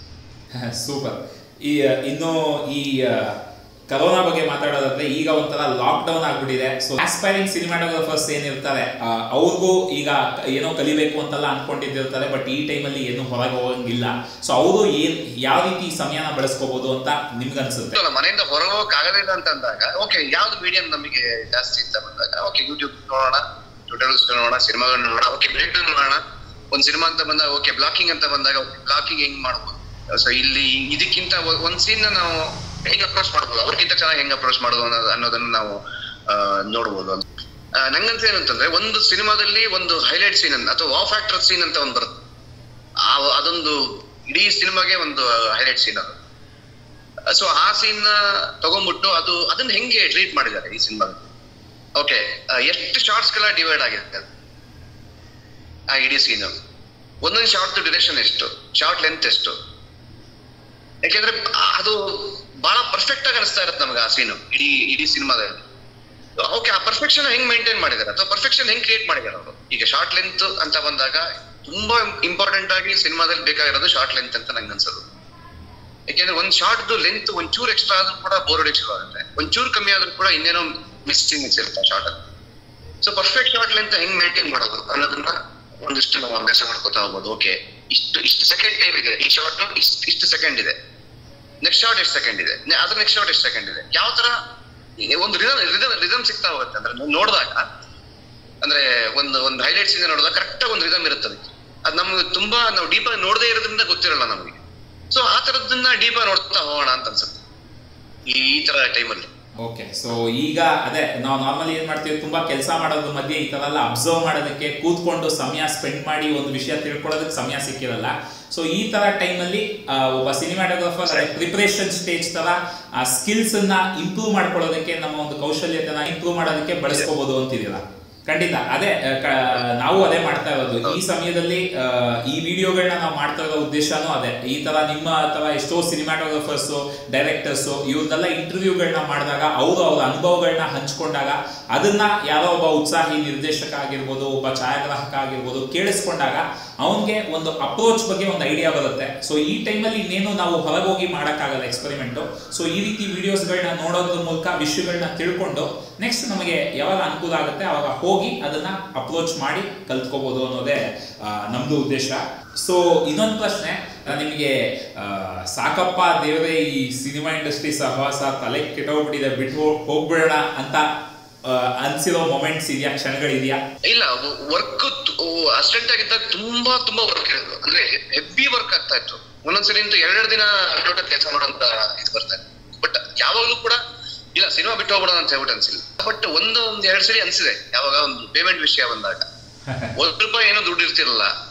ಸೂಪರ್ ಈ ಇನ್ನು ಈ ಕರೋನಾ ಬಗ್ಗೆ ಮಾತಾಡೋದಾದ್ರೆ ಈಗ ಒಂಥರ ಲಾಕ್ ಡೌನ್ ಆಗ್ಬಿಟ್ಟಿದೆ ಸೊ ಆಸ್ಪೈರಿಂಗ್ ಸಿನಿಮಾಟೋಗ್ರಫರ್ಸ್ ಏನಿರ್ತಾರೆ ಆ, ಅವ್ರಿಗೂ ಈಗ ಏನೋ ಕಲಿಬೇಕು ಅಂತೆಲ್ಲ ಅನ್ಕೊಂಡಿದ್ದಿರ್ತಾರೆ ಬಟ್ ಈ ಟೈಮಲ್ಲಿ ಏನು ಹೊರಗೆ ಹೋಗಂಗಿಲ್ಲ ಸೊ ಅವರು ಏನ್ ಯಾವ ರೀತಿ ಈ ಸಮಯನ ಬಳಸ್ಕೋಬಹುದು ಅಂತ ನಿಮ್ಗನ್ಸುತ್ತೆ ಅಲ್ಲ, ಮನೆಯಿಂದ ಹೊರಗೆ ಹೋಗಕ್ ಆಗೋದಿಲ್ಲ ಅಂತ ಅಂದಾಗ ಓಕೆ ಯಾವ್ದು ಮೀಡಿಯಂ ನಮಗೆ ಜಾಸ್ತಿ ಅಂತ ಬಂದಾಗ ಓಕೆ ಯೂಟ್ಯೂಬ್ ನೋಡೋಣ ಟ್ಯೂಟರ್ಸ್ ನೋಡೋಣ ಸಿನಿಮಾಗಳನ್ನ ನೋಡೋಣ ಓಕೆ ಬ್ರೇಕ್ ನೋಡೋಣ ಒಂದ್ ಸಿನಿಮಾ ಅಂತ ಬಂದಾಗ ಓಕೆ ಬ್ಲಾಕಿಂಗ್ ಅಂತ ಬಂದಾಗ ಬ್ಲಾಕಿಂಗ್ ಹೆಂಗ್ ಮಾಡ್ಬೋದು ಸೊ ಇಲ್ಲಿ ಇದಕ್ಕಿಂತ ಒ- ಒಂದ್ ಸೀನ್ ನಾವು ಹೆಂಗ್ ಅಪ್ರೋಚ್ ಮಾಡ್ಬೋದು ಅವ್ರಿಗಿಂತ ಚೆನ್ನಾಗಿ ಹೆಂಗ್ ಅಪ್ರೋಚ್ ಮಾಡೋದು ಅನ್ನೋದು ಅನ್ನೋದನ್ನ ನಾವು ಆ, ನೋಡ್ಬೋದು ಆ, ನಂಗಂತ ಏನಂತಂದ್ರೆ ಒಂದು ಸಿನಿಮಾದಲ್ಲಿ ಒಂದು ಹೈಲೈಟ್ ಸೀನ್ ಅಥವಾ ವಾವ್ ಫ್ಯಾಕ್ಟರ್ ಸೀನ್ ಅಂತ ಒಂದು ಬರುತ್ತೆ ಆ ಅದೊಂದು ಇಡೀ ಸಿನಿಮಾಗೆ ಒಂದು ಹೈಲೈಟ್ ಸೀನ್ ಅದು ಸೊ ಆ ಸೀನ್ ನ ತಗೊಂಡ್ಬಿಟ್ಟು ಅದು ಅದನ್ನ ಹೆಂಗೆ ಟ್ರೀಟ್ ಮಾಡಿದ್ದಾರೆ ಈ ಸಿನಿಮಾದಲ್ಲಿ ಓಕೆ ಎಷ್ಟು ಶಾರ್ಟ್ಸ್ ಗಳ ಡಿವೈಡ್ ಆಗಿದೆ ಅದು? ಆ ಇಡೀ ಸೀನ್ ಒಂದೊಂದು ಶಾರ್ಟ್ ಡ್ಯೂರೇಷನ್ ಎಷ್ಟು ಶಾರ್ಟ್ ಲೆಂತ್ ಎಷ್ಟು ಯಾಕೆಂದ್ರೆ ಅದು ಬಹಳ ಪರ್ಫೆಕ್ಟ್ ಆಗಿ ಅನಿಸ್ತಾ ಇರುತ್ತೆ ನಮಗೆ ಆ ಸೀನು ಇಡೀ ಇಡೀ ಸಿನಿಮಾದಲ್ಲಿ ಓಕೆ ಆ ಪರ್ಫೆಕ್ಷನ್ ಹೆಂಗ್ ಮೇಂಟೈನ್ ಮಾಡಿದ್ದಾರೆ ಅಥವಾ ಪರ್ಫೆಕ್ಷನ್ ಹೆಂಗ್ ಕ್ರಿಯೇಟ್ ಮಾಡಿದ್ದಾರೆ ಅವರು ಈಗ ಶಾರ್ಟ್ ಲೆಂತ್ ಅಂತ ಬಂದಾಗ ತುಂಬಾ ಇಂಪಾರ್ಟೆಂಟ್ ಆಗಿ ಸಿನಿಮಾದಲ್ಲಿ ಬೇಕಾಗಿರೋದು ಶಾರ್ಟ್ ಲೆಂತ್ ಅಂತ ನಂಗೆ ಅನ್ಸೋದು ಯಾಕೆಂದ್ರೆ ಒಂದ್ ಶಾರ್ಟ್ ಲೆಂತ್ ಒಂಚೂರು ಎಕ್ಸ್ಟ್ರಾ ಆದ್ರೂ ಕೂಡ ಬೋರ್ ಹೊಡಿಕ್ ಶುರು ಆಗುತ್ತೆ ಒಂಚೂರು ಕಮ್ಮಿ ಆದ್ರೂ ಕೂಡ ಇನ್ನೇನೋ ಮಿಸ್ಸಿಂಗ್ ಇರುತ್ತೆ ಶಾರ್ಟ್ ಅಲ್ಲಿ ಸೊ ಪರ್ಫೆಕ್ಟ್ ಶಾರ್ಟ್ ಲೆಂತ್ ಹೆಂಗ್ ಮೇಂಟೈನ್ ಮಾಡೋದು ಅನ್ನೋದನ್ನ ಒಂದಿಷ್ಟು ನಾವು ಅಭ್ಯಾಸ ಮಾಡ್ಕೊತಾ ಹೋಗ್ಬೋದು ಓಕೆ ಇಷ್ಟು ಇಷ್ಟು ಸೆಕೆಂಡ್ ಟೈಮ್ ಇದೆ ಈ ಶಾರ್ಟ್ ಇಷ್ಟು ಇಷ್ಟು ಸೆಕೆಂಡ್ ಇದೆ ನೆಕ್ಸ್ಟ್ ಶಾರ್ಟ್ ಎಷ್ಟು ಸೆಕೆಂಡ್ ಇದೆ ನೆ- ಅದ್ರ ನೆಕ್ಸ್ಟ್ ಶಾರ್ಟ್ ಎಷ್ಟು ಸೆಕೆಂಡ್ ಇದೆ ಯಾವ ತರ ಈ ಒಂದು ರಿದಮ್ ರಿದಮ್ ರಿದಮ್ ಸಿಗ್ತಾ ಹೋಗುತ್ತೆ ಅಂದ್ರೆ ನಾವು ನೋಡಿದಾಗ ಅಂದ್ರೆ ಒಂದು ಒಂದು ಹೈಲೈಟ್ಸ್ ಇಂದ ನೋಡಿದಾಗ ಕರೆಕ್ಟ್ ಒಂದು ರಿದಮ್ ಇರುತ್ತೆ ಅದಕ್ಕೆ ಅದು ನಮ್ಗೆ ತುಂಬಾ ನಾವು ಡೀಪ್ ಆಗಿ ನೋಡದೇ ಇರೋದ್ರಿಂದ ಗೊತ್ತಿರಲ್ಲ ನಮಗೆ ಸೊ ಆ ತರದನ್ನ ಡೀಪ್ ಆಗಿ ನೋಡ್ತಾ ಹೋಗೋಣ ಅಂತ ಅನ್ಸುತ್ತೆ ಈ ಈ ತರ ಟೈಮಲ್ಲಿ ಓಕೆ ಸೊ ಈಗ ಅದೇ ನಾವು ನಾರ್ಮಲಿ ಏನ್ ಮಾಡ್ತೀವಿ ತುಂಬಾ ಕೆಲಸ ಮಾಡೋದ್ರ ಮಧ್ಯೆ ಈ ತರ ಎಲ್ಲ ಅಬ್ಸರ್ವ್ ಮಾಡೋದಕ್ಕೆ ಕೂತ್ಕೊಂಡು ಸಮಯ ಸ್ಪೆಂಡ್ ಮಾಡಿ ಒಂದು ವಿಷಯ ತಿಳ್ಕೊಳ್ಳೋದಕ್ಕೆ ಸಮಯ ಸಿಕ್ಕಿರಲ್ಲ ಸೊ ಈ ತರ ಟೈಮಲ್ಲಿ ಒಬ್ಬ ಸಿನಿಮಾಟೋಗ್ರಫರ್ ಪ್ರಿಪರೇಷನ್ ಸ್ಟೇಜ್ ತರ ಆ ಸ್ಕಿಲ್ಸ್ ಅನ್ನ ಇಂಪ್ರೂವ್ ಮಾಡ್ಕೊಳ್ಳೋದಕ್ಕೆ ನಮ್ಮ ಒಂದು ಕೌಶಲ್ಯತೆನ ಇಂಪ್ರೂವ್ ಮಾಡೋದಕ್ಕೆ ಬಳಸ್ಕೋಬಹುದು ಅಂತಿದ್ದೀರಾ ಖಂಡಿತ ಅದೇ ಆ, ಕ- ನಾವು ಅದೇ ಮಾಡ್ತಾ ಇರೋದು ಈ ಸಮಯದಲ್ಲಿ ಆ, ಈ ವಿಡಿಯೋಗಳನ್ನ ನಾವು ಮಾಡ್ತಾ ಇರೋ ಉದ್ದೇಶನೂ ಅದೇ ಈ ತರ ನಿಮ್ಮ ತರ ಎಷ್ಟೋ ಸಿನಿಮಾಟೋಗ್ರಫರ್ಸ್ ಡೈರೆಕ್ಟರ್ಸ್ ಇವ್ರನ್ನೆಲ್ಲ ಇಂಟರ್ವ್ಯೂಗಳನ್ನ ಮಾಡಿದಾಗ ಅವರು ಅವ್ರ ಅನುಭವಗಳನ್ನ ಹಂಚ್ಕೊಂಡಾಗ ಅದನ್ನ ಯಾರೋ ಒಬ್ಬ ಉತ್ಸಾಹಿ ನಿರ್ದೇಶಕ ಆಗಿರ್ಬೋದು ಒಬ್ಬ ಛಾಯಾಗ್ರಾಹಕ ಆಗಿರ್ಬೋದು ಕೇಳಿಸ್ಕೊಂಡಾಗ ಅವನಿಗೆ ಒಂದು ಅಪ್ರೋಚ್ ಬಗ್ಗೆ ಒಂದು ಐಡಿಯಾ ಬರುತ್ತೆ ಸೊ ಈ ಟೈಮಲ್ಲಿ ಇನ್ನೇನು ನಾವು ಹೊರಗೋಗಿ ಮಾಡೋಕ್ಕಾಗಲ್ಲ ಎಕ್ಸ್ಪೆರಿಮೆಂಟು ಸೊ ಈ ರೀತಿ ವಿಡಿಯೋಸ್ಗಳನ್ನ ನೋಡೋದ್ರ ಮೂಲಕ ವಿಷಯಗಳನ್ನ ತಿಳ್ಕೊಂಡು ನೆಕ್ಸ್ಟ್ ನಮಗೆ ಯಾವಾಗ ಅನುಕೂಲ ಆಗುತ್ತೆ ಅವಾಗ ಹೋಗಿ ಅದನ್ನ ಅಪ್ರೋಚ್ ಮಾಡಿ ಕಲ್ತ್ಕೋಬಹುದು ಅನ್ನೋದೇ ಆ, ನಮ್ದು ಉದ್ದೇಶ ಸೊ ಇನ್ನೊಂದು ಪ್ರಶ್ನೆ ನಾನು ನಿಮಗೆ ಆ, ಸಾಕಪ್ಪ ದೇವರೇ ಈ ಸಿನಿಮಾ ಇಂಡಸ್ಟ್ರಿ ಸಹವಾಸ ತಲೆ ಕೆಟ್ಟೋಗ್ಬಿಟ್ಟಿದೆ ಬಿಟ್ಟು ಹೋಗ್- ಹೋಗ್ಬಿಡೋಣ ಅಂತ ಆ, ಅನ್ಸಿರೋ ಮೊಮೆಂಟ್ಸ್ ಇದೆಯಾ ಕ್ಷಣಗಳಿದೆಯಾ ಇಲ್ಲ ವರ್ಕ್ ಅಸಿಸ್ಟೆಂಟ್ ಆಗಿದ್ದಾಗ ತುಂಬಾ ತುಂಬಾ ವರ್ಕ್ ಇರೋದು ಅಂದ್ರೆ ಹೆವಿ ವರ್ಕ್ ಆಗ್ತಾ ಇತ್ತು ಒಂದೊಂದ್ಸಲಿ ಅಂತೂ ಎರಡೆರಡು ದಿನ ಟೋಟಲ್ ಕೆಲಸ ಮಾಡೋಂತ ಇದು ಬರ್ತಾ ಇತ್ತು ಬಟ್ ಯಾವಾಗ್ಲೂ ಕೂಡ ಇಲ್ಲ ಸಿನಿಮಾ ಬಿಟ್ಟು ಹೋಗ್ಬಿಡೋಣ ಅಂತ ಹೇಳ್ಬಿಟ್ಟು ಅನ್ಸಿಲ್ಲ ಬಟ್ ಒಂದು ಒಂದ್ ಎರಡ್ ಸರಿ ಅನ್ಸಿದೆ ಯಾವಾಗ ಒಂದು ಪೇಮೆಂಟ್ ವಿಷಯ ಬಂದಾಗ ಒಂದ್ ರೂಪಾಯಿ ಏನೋ ದುಡ್ಡು ಇರ್ತಿರಲ್ಲ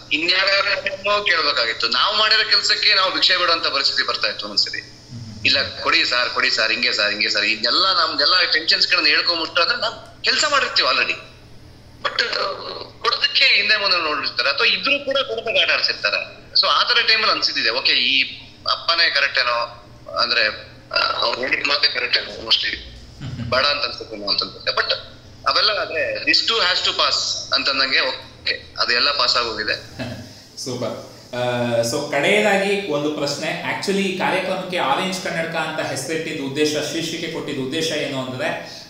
ಇನ್ಯಾರೋ ಕೇಳ್ಬೇಕಾಗಿತ್ತು ನಾವು ಮಾಡಿರೋ ಕೆಲಸಕ್ಕೆ ನಾವು ಭಿಕ್ಷೆ ಬಿಡುವಂತ ಪರಿಸ್ಥಿತಿ ಬರ್ತಾ ಇತ್ತು ಒಂದೊಂದ್ಸರಿ ಇಲ್ಲ ಕೊಡಿ ಸರ್ ಕೊಡಿ ಸರ್ ಹಿಂಗೆ ಸರ್ ಹಿಂಗೆ ಸರ್ ಇದೆಲ್ಲ ನಮ್ದೆಲ್ಲ ಟೆನ್ಷನ್ಸ್ ಗಳನ್ನ ಹೇಳ್ಕೊಂಬಿಟ್ಟು ಅಂದ್ರೆ ನಾವು ಕೆಲಸ ಮಾಡಿರ್ತೀವಿ ಆಲ್ರೆಡಿ ಬಟ್ ಕೊಡೋದಕ್ಕೆ ಹಿಂದೆ ಮುಂದೆ ನೋಡಿರ್ತಾರೆ ಅಥವಾ ಇಬ್ರು ಕೂಡ ಕೊಡೋದಕ್ಕೆ ಆಟ ಆಡ್ಸಿರ್ತಾರೆ ಸೊ ಆ ತರ ಟೈಮಲ್ಲಿ ಅನ್ಸಿದ್ದಿದೆ ಓಕೆ ಈ ಅಪ್ಪನೇ ಕರೆಕ್ಟ್ ಏನೋ ಅಂದ್ರೆ ಅವ್ರು ಹೇಳಿದ ಮಾತೇ ಕರೆಕ್ಟ್ ಏನೋ ಮೋಸ್ಟ್ಲಿ ಬೇಡ ಅಂತ ಅನ್ಸುತ್ತೇನೋ ಅಂತ ಅನ್ಸುತ್ತೆ ಬಟ್ ಅವೆಲ್ಲ ಆದ್ರೆ this too has to pass ಅಂತಂದಂಗೆ ಓಕೆ ಅದೆಲ್ಲ ಪಾಸ್ ಆಗೋಗಿದೆ ಸೂಪರ್ ಸೊ ಕಡೆಯದಾಗಿ ಒಂದು ಪ್ರಶ್ನೆ ಆಕ್ಚುಲಿ ಈ ಕಾರ್ಯಕ್ರಮಕ್ಕೆ ಆರೆಂಜ್ ಕನ್ನಡಕ ಅಂತ ಹೆಸರಿಟ್ಟಿದ್ದ ಉದ್ದೇಶ ಶೀರ್ಷಿಕೆ ಕೊಟ್ಟಿದ್ದ ಉದ್ದೇಶ ಏನು ಅಂದ್ರೆ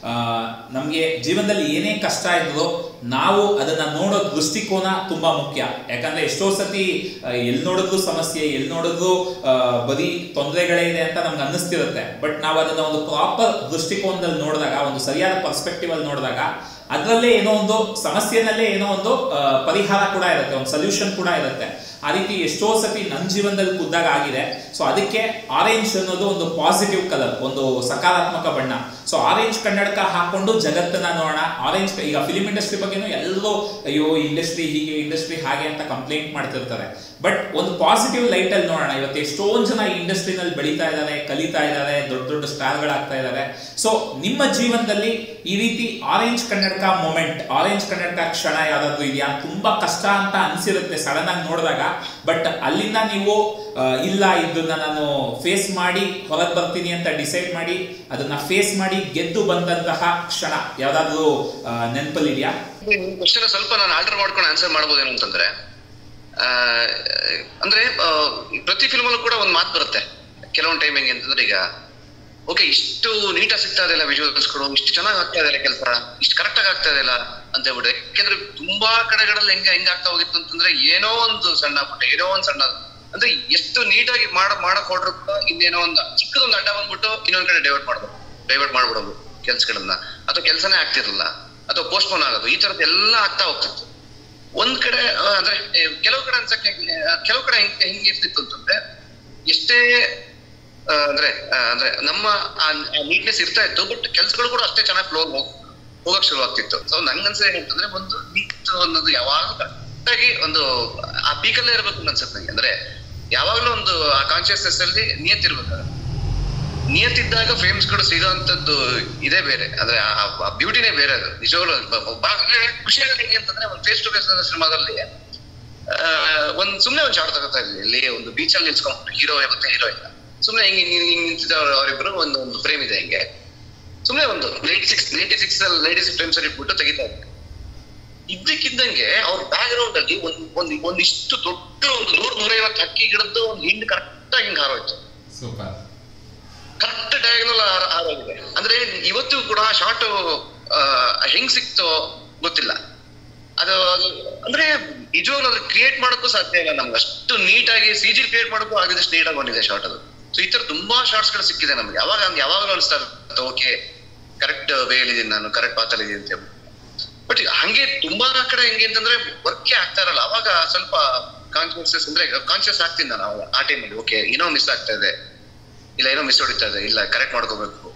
ನಮಗೆ ಜೀವನದಲ್ಲಿ ಏನೇ ಕಷ್ಟ ಇದ್ರೂ ನಾವು ಅದನ್ನ ನೋಡೋ ದೃಷ್ಟಿಕೋನ ತುಂಬಾ ಮುಖ್ಯ ಯಾಕಂದ್ರೆ ಎಷ್ಟೋ ಸತಿ ಎಲ್ಲಿ ನೋಡಿದ್ರು ಸಮಸ್ಯೆ ಎಲ್ಲಿ ನೋಡಿದ್ರು ಆ, ಬರೀ ತೊಂದರೆಗಳೇ ಇದೆ ಅಂತ ನಮ್ಗೆ ಅನ್ನಿಸ್ತಿರುತ್ತೆ ಬಟ್ ನಾವು ಅದನ್ನ ಒಂದು ಪ್ರಾಪರ್ ದೃಷ್ಟಿಕೋನದಲ್ಲಿ ನೋಡಿದಾಗ ಒಂದು ಸರಿಯಾದ ಪರ್ಸ್ಪೆಕ್ಟಿವ್ ಅಲ್ಲಿ ನೋಡಿದಾಗ ಅದರಲ್ಲೇ ಏನೋ ಒಂದು ಸಮಸ್ಯೆನಲ್ಲೇ ಏನೋ ಒಂದು ಆ, ಪರಿಹಾರ ಕೂಡ ಇರುತ್ತೆ ಒಂದು ಸೊಲ್ಯೂಷನ್ ಕೂಡ ಇರುತ್ತೆ ಆ ರೀತಿ ಎಷ್ಟೋ ಸತಿ ನನ್ನ ಜೀವನದಲ್ಲಿ ಖುದ್ದಾಗ ಆಗಿದೆ ಸೊ ಅದಕ್ಕೆ ಆರೆಂಜ್ ಅನ್ನೋದು ಒಂದು ಪಾಸಿಟಿವ್ ಕಲರ್ ಒಂದು ಸಕಾರಾತ್ಮಕ ಬಣ್ಣ ಸೊ ಆರೆಂಜ್ ಕನ್ನಡಕ ಹಾಕೊಂಡು ಜಗತ್ತನ್ನ ನೋಡೋಣ ಆರೆಂಜ್ ಈಗ ಫಿಲಿಂ ಇಂಡಸ್ಟ್ರಿ ಬಗ್ಗೆನೂ ಎಲ್ಲರೂ ಅಯ್ಯೋ ಇಂಡಸ್ಟ್ರಿ ಹೀಗೆ ಇಂಡಸ್ಟ್ರಿ ಹಾಗೆ ಅಂತ ಕಂಪ್ಲೇಂಟ್ ಮಾಡ್ತಿರ್ತಾರೆ ಬಟ್ ಒಂದು ಪಾಸಿಟಿವ್ ಲೈಟ್ ಅಲ್ಲಿ ನೋಡೋಣ ಇವತ್ತು ಎಷ್ಟೊಂದು ಜನ ಈ ಇಂಡಸ್ಟ್ರಿನಲ್ಲಿ ಬೆಳೀತಾ ಇದ್ದಾರೆ ಕಲಿತಾ ಇದ್ದಾರೆ ದೊಡ್ಡ ದೊಡ್ಡ ಸ್ಟಾರ್ಗಳಾಗ್ತಾ ಇದ್ದಾರೆ ಸೊ ನಿಮ್ಮ ಜೀವನದಲ್ಲಿ ಈ ರೀತಿ ಆರೆಂಜ್ ಕನ್ನಡಕ ಮೊಮೆಂಟ್ ಆರೆಂಜ್ ಕನ್ನಡಕ ಕ್ಷಣ ಯಾವ್ದಾದ್ರು ಇದೆಯಾ ತುಂಬಾ ಕಷ್ಟ ಅಂತ ಅನ್ಸಿರುತ್ತೆ ಸಡನ್ ಆಗಿ ನೋಡಿದಾಗ ಬಟ್ ಅಲ್ಲಿಂದ ನೀವು ಆ, ಇಲ್ಲ ಇದನ್ನ ನಾನು ಫೇಸ್ ಮಾಡಿ ಹೊರಗೆ ಬರ್ತೀನಿ ಅಂತ ಡಿಸೈಡ್ ಮಾಡಿ ಅದನ್ನ ಫೇಸ್ ಮಾಡಿ ಗೆದ್ದು ಬಂದಂತಹ ಕ್ಷಣ ಯಾವ್ದಾದ್ರು ನೆನಪಲ್ಲಿದೆಯಾ ನಿಮ್ ಕ್ವಶನ್ ಸ್ವಲ್ಪ ನಾನು ಆಲ್ಟರ್ ಮಾಡ್ಕೊಂಡು ಆನ್ಸರ್ ಮಾಡ್ಬೋದೇನು ಅಂತಂದ್ರೆ ಆ, ಅಂದ್ರೆ ಆ, ಪ್ರತಿ ಫಿಲ್ಮ್ ಅಲ್ಲೂ ಕೂಡ ಒಂದ್ ಮಾತು ಬರುತ್ತೆ ಕೆಲವೊಂದು ಟೈಮ್ ಹೆಂಗೆ ಅಂತಂದ್ರೆ ಈಗ ಓಕೆ ಇಷ್ಟು ನೀಟಾಗಿ ಸಿಗ್ತಾ ಇದೆಯಲ್ಲ ವಿಜುವಲ್ಸ್ ಗಳು ಇಷ್ಟು ಚೆನ್ನಾಗಿ ಆಗ್ತಾ ಇದೆಯಲ್ಲ ಕೆಲಸ ಇಷ್ಟು ಕರೆಕ್ಟ್ ಆಗಿ ಆಗ್ತಾ ಇದೆಯಲ್ಲ ಅಂತ ಹೇಳ್ಬಿಟ್ಟು ಯಾಕೆಂದ್ರೆ ತುಂಬಾ ಕಡೆಗಳಲ್ಲಿ ಹೆಂಗ ಹೆಂಗ ಆಗ್ತಾ ಹೋಗಿತ್ತು ಅಂತಂದ್ರೆ ಏನೋ ಒಂದು ಸಣ್ಣ ಪುಟ್ಟ ಏನೋ ಒಂದ್ ಸಣ್ಣ ಅಂದ್ರೆ ಎಷ್ಟು ನೀಟಾಗಿ ಮಾಡ ಮಾಡಕ್ ಹೊಡ್ರು ಕೂಡ ಇನ್ನೇನೋ ಒಂದು ಚಿಕ್ಕದೊಂದು ಅಡ್ಡ ಬಂದ್ಬಿಟ್ಟು ಇನ್ನೊಂದ್ ಕಡೆ ಡೈವರ್ಟ್ ಮಾಡ್ಬೋದು ಡೈವರ್ಟ್ ಮಾಡ್ಬಿಡೋದು ಕೆಲ್ಸಗಳನ್ನ ಅಥವಾ ಕೆಲಸನೇ ಆಗ್ತಿರಲಿಲ್ಲ ಅಥವಾ ಪೋಸ್ಟ್ಪೋನ್ ಆಗೋದು ಈ ತರದ್ ಎಲ್ಲ ಆಗ್ತಾ ಹೋಗ್ತಿತ್ತು ಒಂದ್ ಕಡೆ ಆ, ಅಂದ್ರೆ ಏ, ಕೆಲವು ಕಡೆ ಅನ್ಸಕ್ಕೆ ಆ, ಕೆಲವು ಕಡೆ ಹೆಂಗ್ ಹೆಂಗ್ ಇರ್ತಿತ್ತು ಅಂತಂದ್ರೆ ಎಷ್ಟೇ ಆ, ಅಂದ್ರೆ ಆ, ಅಂದ್ರೆ ನಮ್ಮ ನೀಟ್ನೆಸ್ ಇರ್ತಾ ಇತ್ತು ಬಟ್ ಕೆಲ್ಸಗಳು ಕೂಡ ಅಷ್ಟೇ ಚೆನ್ನಾಗಿ ಫ್ಲೋ ಹೋಗಕ್ ಶುರು ಆಗ್ತಿತ್ತು ಸೊ ನಂಗನ್ಸ ಏನಂತಂದ್ರೆ ಒಂದು ನೀಟ್ ಅನ್ನೋದು ಯಾವಾಗ್ಲೂ ಕರೆಕ್ಟ್ ಆಗಿ ಒಂದು ಆ ಪೀಕಲ್ಲೇ ಇರ್ಬೇಕು ಅಂತ ಅನ್ಸುತ್ತೆ ನಂಗೆ ಅಂದ್ರೆ ಯಾವಾಗ್ಲೂ ಒಂದು ಆ ಕಾನ್ಶಿಯಸ್ನೆಸ್ ಅಲ್ಲಿ ನಿಯತ್ತಿರ್ಬೇಕಾಗುತ್ತೆ ನಿಯತ್ತಿದ್ದಾಗ ಫ್ರೇಮ್ಸ್ ಗಳು ಸಿಗೋಂಥದ್ದು ಇದೇ ಬೇರೆ ಅಂದ್ರೆ ಆ ಬ್ಯೂಟಿನೇ ಬೇರೆ ಅದು ನಿಜವಾಗ್ಲೂ ಬ- ಬ- ಬಹಳ ಅಂದ್ರೆ ಖುಷಿ ಆಗೋದು ಹೆಂಗೆ ಅಂತಂದ್ರೆ ಒಂದು ಫೇಸ್ ಟು ಫೇಸ್ ಸಿನಿಮಾದಲ್ಲಿ ಆ, ಒಂದ್ ಸುಮ್ನೆ ಒಂದ್ ಶಾರ್ಟ್ ತಗೋತಾ ಇದ್ವಿ ಇಲ್ಲಿ ಒಂದು ಬೀಚ್ ಅಲ್ಲಿ ನಿಲ್ಸ್ಕೊಂಡು ಹೀರೋ ಮತ್ತೆ ಹೀರೋಯಿನ್ ಸುಮ್ನೆ ಹಿಂಗೆ ಹಿಂಗ್ ಹಿಂಗ್ ನಿಂತಿದ್ದವ್ರು ಅವರಿಬ್ರು ಒಂದು ಒಂದು ಫ್ರೇಮ್ ಇದೆ ಹಿಂಗೆ ಸುಮ್ನೆ ಒಂದು ನೈಂಟಿ ಸಿಕ್ಸ್ ನೈಂಟಿ ಸಿಕ್ಸ್ ಅಲ್ಲಿ ನೈಂಟಿ ಸಿಕ್ಸ್ ಫ್ರೇಮ್ಸ್ ಅಲ್ಲಿ ಇಟ್ಬಿಟ್ಟು ತೆಗಿತಾ ಇದ್ವಿ ಇದ್ದಕ್ಕಿದ್ದಂಗೆ ಅವ್ರ ಬ್ಯಾಕ್ ಗ್ರೌಂಡ್ ಅಲ್ಲಿ ಒಂದ್ ಒಂದ್ ಒಂದಿಷ್ಟು ದೊಡ್ಡ ಒಂದು ನೂರ್ ನೂರೈವತ್ತು ಹಕ್ಕಿ ಗಿಡದ್ದು ಒಂದು ಹಿಂಡ್ ಕರೆಕ್ಟ್ ಆಗಿ ಹಿಂಗ್ ಹಾರೋಯ್ತು ಸೂಪರ್ ಕರೆಕ್ಟ್ ಡಯಾಗ್ನಲ್ ಆರೋಗಿದೆ ಅಂದ್ರೆ ಇವತ್ತು ಕೂಡ ಶಾರ್ಟ್ ಹೆಂಗ್ ಸಿಕ್ತೋ ಗೊತ್ತಿಲ್ಲ ಅದು ಅದು- ಅಂದ್ರೆ ನಿಜವಾಗ್ಲೂ ಅದ್ರ ಕ್ರಿಯೇಟ್ ಮಾಡೋಕ್ಕೂ ಸಾಧ್ಯ ಇಲ್ಲ ನಮ್ಗೆ ಅಷ್ಟು ನೀಟಾಗಿ ಸಿ ಜಿ ಕ್ರಿಯೇಟ್ ಮಾಡೋಕ್ಕೂ ಆಗಿದಷ್ಟು ನೀಟಾಗಿ ಬಂದಿದೆ ಶಾರ್ಟ್ ಅದು ಸೊ ಈ ತರ ತುಂಬಾ ಶಾರ್ಟ್ಸ್ ಗಳು ಸಿಕ್ಕಿದೆ ನಮ್ಗೆ ಅವಾಗ ಯಾವಾಗಲೂ ಅನಿಸ್ತಾ ಇರುತ್ತೆ ಓಕೆ ಕರೆಕ್ಟ್ ವೇಲಿದ್ದೀನಿ ನಾನು ಕರೆಕ್ಟ್ ಪಾತಲ್ಲಿ ಇದೀನಿ ಅಂತ ಬಟ್ ಹಂಗೆ ತುಂಬಾ ಕಡೆ ಹೆಂಗೆ ಅಂತಂದ್ರೆ ವರ್ಕೇ ಆಗ್ತಾ ಇರಲ್ಲ ಅವಾಗ ಸ್ವಲ್ಪ ಕಾನ್ಶಿಯಸ್ ಅಂದ್ರೆ ಕಾನ್ಶಿಯಸ್ ಆಗ್ತೀನಿ ನಾನು ಅವಾಗ ಆ ಟೈಮಲ್ಲಿ ಓಕೆ ಏನೋ ಮಿಸ್ ಆಗ್ತಾ ಇದೆ ಇಲ್ಲ ಏನೋ ಮಿಸ್ ಹೊಡಿತಾ ಇದೆ ಇಲ್ಲ ಕರೆಕ್ಟ್ ಮಾಡ್ಕೋಬೇಕು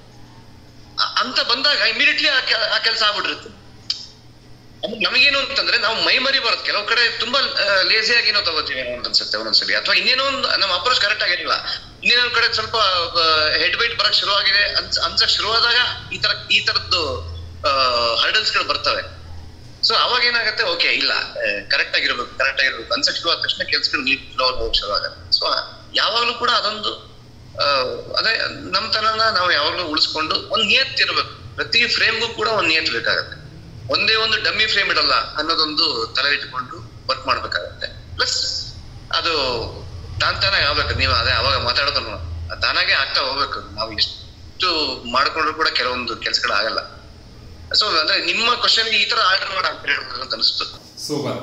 ಅ- ಅಂತ ಬಂದಾಗ ಇಮಿಡಿಯೇಟ್ಲಿ ಆ ಕೆಲಸ ಆಗ್ಬಿಟ್ಟಿರುತ್ತೆ ಅಂದ್ರೆ ನಮಗೇನು ಅಂತಂದ್ರೆ ನಾವು ಮೈ ಮರಿ ಬರುತ್ತೆ ಕೆಲವು ಕಡೆ ತುಂಬಾ ಲೇಸಿಯಾಗಿ ಏನೋ ತಗೋತೀವಿ ಏನೋ ಅಂತ ಅನ್ಸುತ್ತೆ ಒಂದೊಂದ್ಸಲಿ ಅಥವಾ ಇನ್ನೇನೋ ಒಂದು ನಮ್ಮ ಅಪ್ರೋಚ್ ಕರೆಕ್ಟ್ ಆಗಿರಲಿಲ್ಲ ಇನ್ನೇನೊಂದ್ ಕಡೆ ಸ್ವಲ್ಪ ಹೆಡ್ ವೈಟ್ ಬರಕ್ ಶುರು ಆಗಿದೆ ಅನ್ಸ್ ಅನ್ಸಕ್ ಶುರುವಾದಾಗ ಈ ತರ ಈ ತರದ್ದು ಹರ್ಡಲ್ಸ್ ಗಳು ಬರ್ತವೆ ಸೊ ಅವಾಗ ಏನಾಗುತ್ತೆ ಓಕೆ ಇಲ್ಲ ಕರೆಕ್ಟ್ ಆಗಿರ್ಬೇಕು ಕರೆಕ್ಟ್ ಆಗಿರ್ಬೇಕು ಅನ್ಸಕ್ ಶುರು ಆದ ತಕ್ಷಣ ಕೆಲ್ಸಗಳು ನೀಟ್ ಫ್ಲೋ ಹೋಗಕ್ ಶುರು ಆಗುತ್ತೆ ಸೊ ಯಾವಾಗ್ಲೂ ಕೂಡ ಅದೊಂದು ಆ, ಅದೇ ನಮ್ ತನನ ನಾವು ಯಾವಾಗ್ಲೂ ಉಳಿಸ್ಕೊಂಡು ಒಂದ್ ನಿಯತ್ ಇರ್ಬೇಕು ಪ್ರತಿ ಫ್ರೇಮ್ಗೂ ಕೂಡ ಒಂದ್ ನಿಯತ್ ಬೇಕಾಗತ್ತೆ ಒಂದೇ ಒಂದು ಡಮ್ಮಿ ಫ್ರೇಮ್ ಇಡಲ್ಲ ಅನ್ನೋದೊಂದು ತಲೆ ಇಟ್ಕೊಂಡು ವರ್ಕ್ ಮಾಡ್ಬೇಕಾಗತ್ತೆ ಪ್ಲಸ್ ಅದು ತಾನ್ ತಾನಾಗಿ ಆಗ್ಬೇಕು ನೀವು ಅದೇ ಅವಾಗ ಮಾತಾಡೋದನ್ನು ತಾನಾಗೆ ಆಗ್ತಾ ಹೋಗ್ಬೇಕು ನಾವು ಎಷ್ಟು ಮಾಡ್ಕೊಂಡ್ರು ಕೂಡ ಕೆಲವೊಂದು ಕೆಲ್ಸಗಳು ಆಗಲ್ಲ ಸೊ ಅಂದ್ರೆ ನಿಮ್ಮ ಕ್ವಶನ್ಗೆ ಈ ತರ ಆರ್ಡರ್ ಮಾಡಿ ಆನ್ಸರ್ ಹೇಳ್ಬೇಕು ಅಂತ ಅನಿಸ್ತು ಸೂಪರ್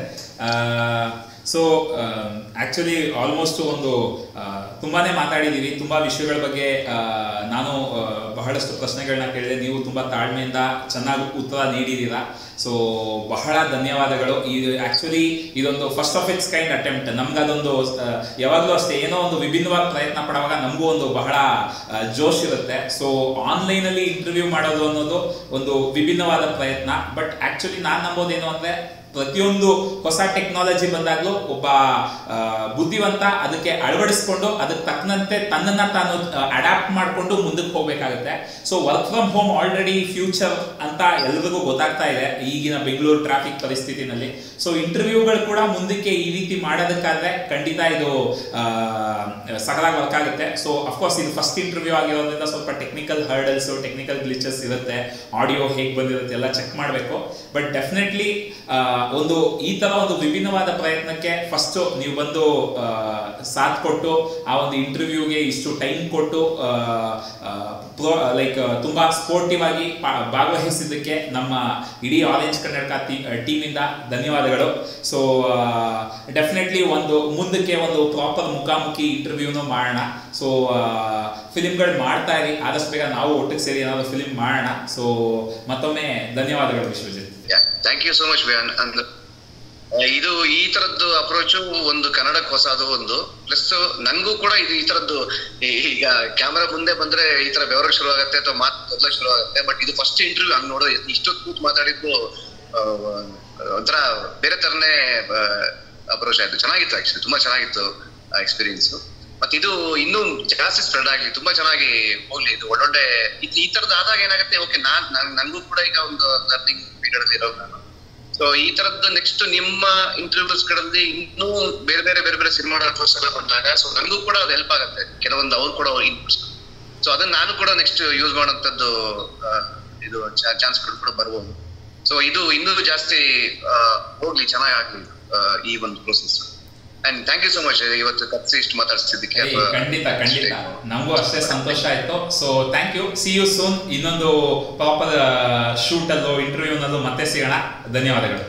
ಸೊ ಆಕ್ಚುಲಿ ಆಲ್ಮೋಸ್ಟ್ ಒಂದು ಆ, ತುಂಬಾನೇ ಮಾತಾಡಿದ್ದೀವಿ ತುಂಬಾ ವಿಷಯಗಳ ಬಗ್ಗೆ ಆ, ನಾನು ಆ, ಬಹಳಷ್ಟು ಪ್ರಶ್ನೆಗಳನ್ನ ಕೇಳಿದೆ ನೀವು ತುಂಬಾ ತಾಳ್ಮೆಯಿಂದ ಚೆನ್ನಾಗಿ ಉತ್ತರ ನೀಡಿದ್ದೀರಾ ಸೊ ಬಹಳ ಧನ್ಯವಾದಗಳು ಇದು ಆಕ್ಚುಲಿ ಇದೊಂದು first of its kind attempt ನಮ್ಗೆ ಅದೊಂದು ಆ, ಯಾವಾಗಲೂ ಅಷ್ಟೇ ಏನೋ ಒಂದು ವಿಭಿನ್ನವಾಗಿ ಪ್ರಯತ್ನ ಪಡುವಾಗ ನಮಗೂ ಒಂದು ಬಹಳ ಆ, ಜೋಶ್ ಇರುತ್ತೆ ಸೊ ಆನ್ಲೈನಲ್ಲಿ ಇಂಟರ್ವ್ಯೂ ಮಾಡೋದು ಅನ್ನೋದು ಒಂದು ವಿಭಿನ್ನವಾದ ಪ್ರಯತ್ನ ಬಟ್ ಆಕ್ಚುಲಿ ನಾನು ನಂಬೋದೇನು ಅಂದ್ರೆ ಪ್ರತಿಯೊಂದು ಹೊಸ ಟೆಕ್ನಾಲಜಿ ಬಂದಾಗಲೂ ಒಬ್ಬ ಆ, ಬುದ್ಧಿವಂತ ಅದಕ್ಕೆ ಅಳವಡಿಸ್ಕೊಂಡು ಅದಕ್ಕೆ ತಕ್ಕಂತೆ ತನ್ನನ್ನ ತಾನು ಅಡಾಪ್ಟ್ ಮಾಡಿಕೊಂಡು ಮುಂದಕ್ಕೆ ಹೋಗ್ಬೇಕಾಗುತ್ತೆ so work from home already future ಅಂತ ಎಲ್ರಿಗೂ ಗೊತ್ತಾಗ್ತಾ ಇದೆ ಈಗಿನ ಬೆಂಗಳೂರು ಟ್ರಾಫಿಕ್ ಪರಿಸ್ಥಿತಿನಲ್ಲಿ ಸೊ ಇಂಟರ್ವ್ಯೂಗಳು ಕೂಡ ಮುಂದಕ್ಕೆ ಈ ರೀತಿ ಮಾಡೋದಕ್ಕಾದ್ರೆ ಖಂಡಿತ ಇದು ಆ, ಸಕಲಾಗಿ ವರ್ಕ್ ಆಗುತ್ತೆ ಸೊ ಅಫ್ಕೋರ್ಸ್ ಇದು ಫಸ್ಟ್ ಇಂಟರ್ವ್ಯೂ ಆಗಿರೋದ್ರಿಂದ ಸ್ವಲ್ಪ ಟೆಕ್ನಿಕಲ್ ಹರ್ಡಲ್ಸ್ ಟೆಕ್ನಿಕಲ್ ಗ್ಲಿಚಸ್ ಇರುತ್ತೆ ಆಡಿಯೋ ಹೇಗೆ ಬಂದಿರುತ್ತೆ ಎಲ್ಲ ಚೆಕ್ ಮಾಡಬೇಕು ಬಟ್ ಡೆಫಿನೆಟ್ಲಿ ಒಂದು ಈ ತರ ಒಂದು ವಿಭಿನ್ನವಾದ ಪ್ರಯತ್ನಕ್ಕೆ ಫಸ್ಟ್ ನೀವು ಬಂದು ಆ, ಸಾಥ್ ಕೊಟ್ಟು ಆ ಒಂದು ಇಂಟರ್ವ್ಯೂಗೆ ಇಷ್ಟು ಟೈಮ್ ಕೊಟ್ಟು ಪ್ರೋ ಲೈಕ್ ತುಂಬಾ ಸ್ಪೋರ್ಟಿವ್ ಆಗಿ ಪಾ- ಭಾಗವಹಿಸಿದ್ದಕ್ಕೆ ನಮ್ಮ ಇಡೀ ಆರೆಂಜ್ ಕರ್ನಾಟಕ ಟೀಮಿಂದ ಧನ್ಯವಾದಗಳು ಸೊ ಡೆಫಿನೆಟ್ಲಿ ಒಂದು ಮುಂದಕ್ಕೆ ಒಂದು ಪ್ರಾಪರ್ ಮುಖಾಮುಖಿ ಇಂಟರ್ವ್ಯೂನು ಮಾಡೋಣ ಸೊ ಫಿಲಿಮ್ಗಳು ಮಾಡ್ತಾ ಇರಿ ಆದಷ್ಟು ಬೇಗ ನಾವು ಒಟ್ಟಿಗೆ ಸೇರಿ ಏನಾದ್ರು ಫಿಲಿಮ್ ಮಾಡೋಣ ಸೊ ಮತ್ತೊಮ್ಮೆ ಧನ್ಯವಾದಗಳು Vishwajit thank you so much Vihaan and ಆ, ಇದು ಈ ತರದ್ದು ಅಪ್ರೋಚು ಒಂದು ಕನ್ನಡಕ್ಕೆ ಹೊಸದು ಒಂದು ಪ್ಲಸ್ ನಂಗೂ ಕೂಡ ಇದು ಈ ತರದ್ದು ಈ- ಈಗ ಕ್ಯಾಮ್ರಾ ಮುಂದೆ ಬಂದ್ರೆ ಈ ತರ ಬೆವರಕ್ ಶುರು ಆಗುತ್ತೆ ಅಥವಾ ಮಾತು ಮೊದಲ ಶುರು ಆಗುತ್ತೆ ಬಟ್ ಇದು ಫಸ್ಟ್ ಇಂಟರ್ವ್ಯೂ ಹಂಗ್ ನೋಡೋ ಇಷ್ಟೊತ್ತು ಕೂತ್ ಮಾತಾಡಿದ್ದು ಆ, ಒಂಥರ ಬೇರೆ ತರನೇ ಅಪ್ರೋಚ್ ಆಯ್ತು ಚೆನ್ನಾಗಿತ್ತು ಆಕ್ಚುಲಿ ತುಂಬಾ ಚೆನ್ನಾಗಿತ್ತು ಎಕ್ಸ್ಪೀರಿಯನ್ಸ್ ಮತ್ತೆ ಇದು ಇನ್ನೂ ಜಾಸ್ತಿ ಸ್ಪ್ರೆಡ್ ಆಗ್ಲಿ ತುಂಬಾ ಚೆನ್ನಾಗಿ ಹೋಗ್ಲಿ ಇದು ಒಳ್ಳೊಳ್ಳೆ ಇದ್- ಈ ತರದ್ದು ಆದಾಗ ಏನಾಗುತ್ತೆ ಓಕೆ ನಾನ್ ನನ್- ನಂಗೂ ಕೂಡ ಈಗ ಒಂದು ಲರ್ನಿಂಗ್ ಪೀರಿಯಡ್ ಅಲ್ಲಿ ಇರೋ ನಾನು ಸೊ ಈ ತರದ್ದು ನೆಕ್ಸ್ಟ್ ನಿಮ್ಮ ಇಂಟರ್ವ್ಯೂಸ್ ಗಳಲ್ಲಿ ಇನ್ನೂ ಬೇರೆ ಬೇರೆ ಬೇರೆ ಬೇರೆ ಸಿನಿಮಾ ಡಾಕ್ಟರ್ಸ್ ಎಲ್ಲ ಬಂದಾಗ ಸೊ ನನಗೂ ಕೂಡ ಅದು ಹೆಲ್ಪ್ ಆಗುತ್ತೆ ಕೆಲವೊಂದು ಅವ್ರು ಕೂಡ ಇನ್ಪುಟ್ಸ್ ಸೊ ಅದನ್ನ ನಾನು ಕೂಡ ನೆಕ್ಸ್ಟ್ ಯೂಸ್ ಮಾಡೋಂಥದ್ದು ಆ, ಇದು ಚಾನ್ಸ್ ಕೂಡ ಬರ್ಬೋದು ಸೊ ಇದು ಇನ್ನೂ ಜಾಸ್ತಿ ಆ, ಹೋಗ್ಲಿ ಚೆನ್ನಾಗಿ ಆಗ್ಲಿ ಆ, ಈ ಒಂದು process and thank you so much ಇವತ್ತು ಕತ್ಸಿ ಇಷ್ಟು ಮಾತಾಡ್ಸಿದ್ದಕ್ಕೆ ಏಯ್, ಖಂಡಿತ ಖಂಡಿತ ನಮಗೂ ಅಷ್ಟೇ ಸಂತೋಷ ಆಯ್ತು so thank you see you soon ಇನ್ನೊಂದು ಪ್ರಾಪರ್ ಶೂಟ್ ಅಲ್ಲೋ ಇಂಟರ್ವ್ಯೂನಲ್ಲೂ ಮತ್ತೆ ಸಿಗೋಣ ಧನ್ಯವಾದಗಳು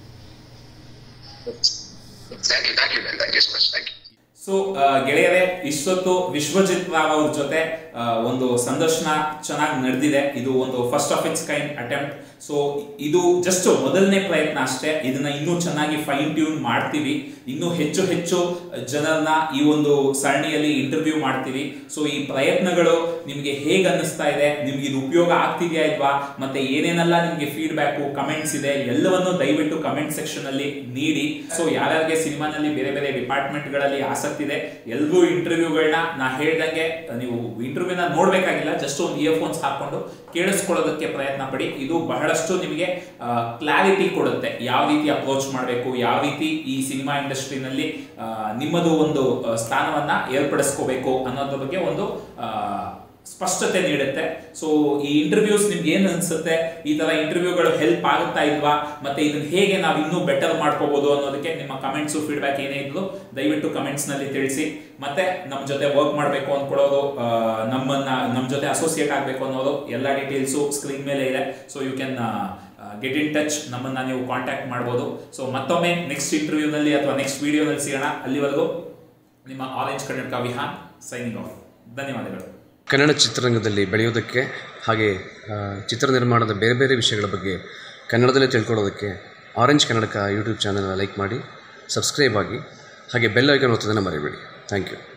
thank you thank you thank you so much thank you so ಗೆಳೆಯರೇ ಇಷ್ಟೊತ್ತು ವಿಶ್ವಜಿತ್ ರಾವ್ ಅವ್ರ ಜೊತೆ ಆ, ಒಂದು ಸಂದರ್ಶನ ಚೆನ್ನಾಗಿ ನಡೆದಿದೆ ಇದು ಒಂದು first of its kind attempt so ಇದು ಜಸ್ಟ್ ಮೊದಲನೇ ಪ್ರಯತ್ನ ಅಷ್ಟೇ ಇದನ್ನ ಇನ್ನೂ ಚೆನ್ನಾಗಿ ಫೈನ್ ಟ್ಯೂನ್ ಮಾಡ್ತೀವಿ ಇನ್ನೂ ಹೆಚ್ಚು ಹೆಚ್ಚು ಜನರನ್ನ ಈ ಒಂದು ಸರಣಿಯಲ್ಲಿ ಇಂಟರ್ವ್ಯೂ ಮಾಡ್ತೀವಿ ಸೊ ಈ ಪ್ರಯತ್ನಗಳು ನಿಮಗೆ ಹೇಗೆ ಅನ್ನಿಸ್ತಾ ಇದೆ ನಿಮ್ಗೆ ಇದು ಉಪಯೋಗ ಆಗ್ತಿದೆಯಾ ಇಲ್ವಾ ಮತ್ತೆ ಏನೇನೆಲ್ಲ ನಿಮಗೆ ಫೀಡ್ಬ್ಯಾಕು ಕಮೆಂಟ್ಸ್ ಇದೆ ಎಲ್ಲವನ್ನು ದಯವಿಟ್ಟು ಕಮೆಂಟ್ ಸೆಕ್ಷನ್ ಅಲ್ಲಿ ನೀಡಿ ಸೊ ಯಾರ್ಯಾರಿಗೆ ಸಿನಿಮಾನಲ್ಲಿ ಬೇರೆ ಬೇರೆ ಡಿಪಾರ್ಟ್ಮೆಂಟ್ಗಳಲ್ಲಿ ಆಸಕ್ತಿ ಇದೆ ಎಲ್ಲರೂ ಇಂಟರ್ವ್ಯೂಗಳನ್ನ ನಾ ಹೇಳ್ದಂಗೆ ನೀವು ಇಂಟರ್ವ್ಯೂನ ನೋಡ್ಬೇಕಾಗಿಲ್ಲ ಜಸ್ಟ್ ಒಂದು ಇಯರ್ಫೋನ್ಸ್ ಹಾಕೊಂಡು ಕೇಳಿಸ್ಕೊಳ್ಳೋದಕ್ಕೆ ಪ್ರಯತ್ನ ಪಡಿ ಇದು ಬಹಳಷ್ಟು ನಿಮಗೆ ಕ್ಲಾರಿಟಿ ಕೊಡುತ್ತೆ ಯಾವ ರೀತಿ ಅಪ್ರೋಚ್ ಮಾಡಬೇಕು ಯಾವ ರೀತಿ ಈ ಸಿನಿಮಾ ಇಂಡಸ್ಟ್ರಿನಲ್ಲಿ ನಿಮ್ಮದು ಒಂದು ಆ, ಸ್ಥಾನವನ್ನ ಏರ್ಪಡಿಸ್ಕೋಬೇಕು ಅನ್ನೋದ್ರ ಬಗ್ಗೆ ಒಂದು ಆ, ಸ್ಪಷ್ಟತೆ ನೀಡುತ್ತೆ ಸೊ ಈ ಇಂಟರ್ವ್ಯೂಸ್ ನಿಮ್ಗೆ ಏನ್ ಅನ್ಸುತ್ತೆ ಈ ತರ ಇಂಟರ್ವ್ಯೂಗಳು ಹೆಲ್ಪ್ ಆಗುತ್ತಾ ಇಲ್ವಾ ಮತ್ತೆ ಇದನ್ನ ಹೇಗೆ ನಾವು ಇನ್ನೂ ಬೆಟರ್ ಮಾಡ್ಕೋಬಹುದು ಅನ್ನೋದಕ್ಕೆ ನಿಮ್ಮ ಕಮೆಂಟ್ಸ್ ಫೀಡ್ಬ್ಯಾಕ್ ಏನೇ ಇದ್ರು ದಯವಿಟ್ಟು ಕಮೆಂಟ್ಸ್ ನಲ್ಲಿ ತಿಳಿಸಿ ಮತ್ತೆ ನಮ್ಮ ಜೊತೆ ವರ್ಕ್ ಮಾಡಬೇಕು ಅನ್ಕೊಳ್ಳೋದು ಆ, ನಮ್ಮನ್ನ ನಮ್ಮ ಜೊತೆ ಅಸೋಸಿಯೇಟ್ ಆಗಬೇಕು ಅನ್ನೋದು ಎಲ್ಲ ಡೀಟೇಲ್ಸು ಸ್ಕ್ರೀನ್ ಮೇಲೆ ಇದೆ so you can get in touch ನಮ್ಮನ್ನ ನೀವು ಕಾಂಟ್ಯಾಕ್ಟ್ ಮಾಡ್ಬೋದು ಸೊ ಮತ್ತೊಮ್ಮೆ ನೆಕ್ಸ್ಟ್ ಇಂಟರ್ವ್ಯೂನಲ್ಲಿ ಅಥವಾ ನೆಕ್ಸ್ಟ್ ವಿಡಿಯೋನಲ್ಲಿ ಸಿಗೋಣ ಅಲ್ಲಿವರೆಗೂ ನಿಮ್ಮ orange Karnataka Vihaan signing off ಧನ್ಯವಾದಗಳು ಕನ್ನಡ ಚಿತ್ರರಂಗದಲ್ಲಿ ಬೆಳೆಯೋದಕ್ಕೆ ಹಾಗೆ ಆ, ಚಿತ್ರ ನಿರ್ಮಾಣದ ಬೇರೆ ಬೇರೆ ವಿಷಯಗಳ ಬಗ್ಗೆ ಕನ್ನಡದಲ್ಲೇ ತಿಳ್ಕೊಳ್ಳೋದಕ್ಕೆ ಆರೆಂಜ್ ಕನ್ನಡಕ ಯೂಟ್ಯೂಬ್ ಚಾನಲ್ನ ಲೈಕ್ ಮಾಡಿ ಸಬ್ಸ್ಕ್ರೈಬ್ ಆಗಿ ಹಾಗೆ ಬೆಲ್ ಐಕನ್ ಒತ್ತೋದನ್ನು ಮರಿಬೇಡಿ ಥ್ಯಾಂಕ್ ಯು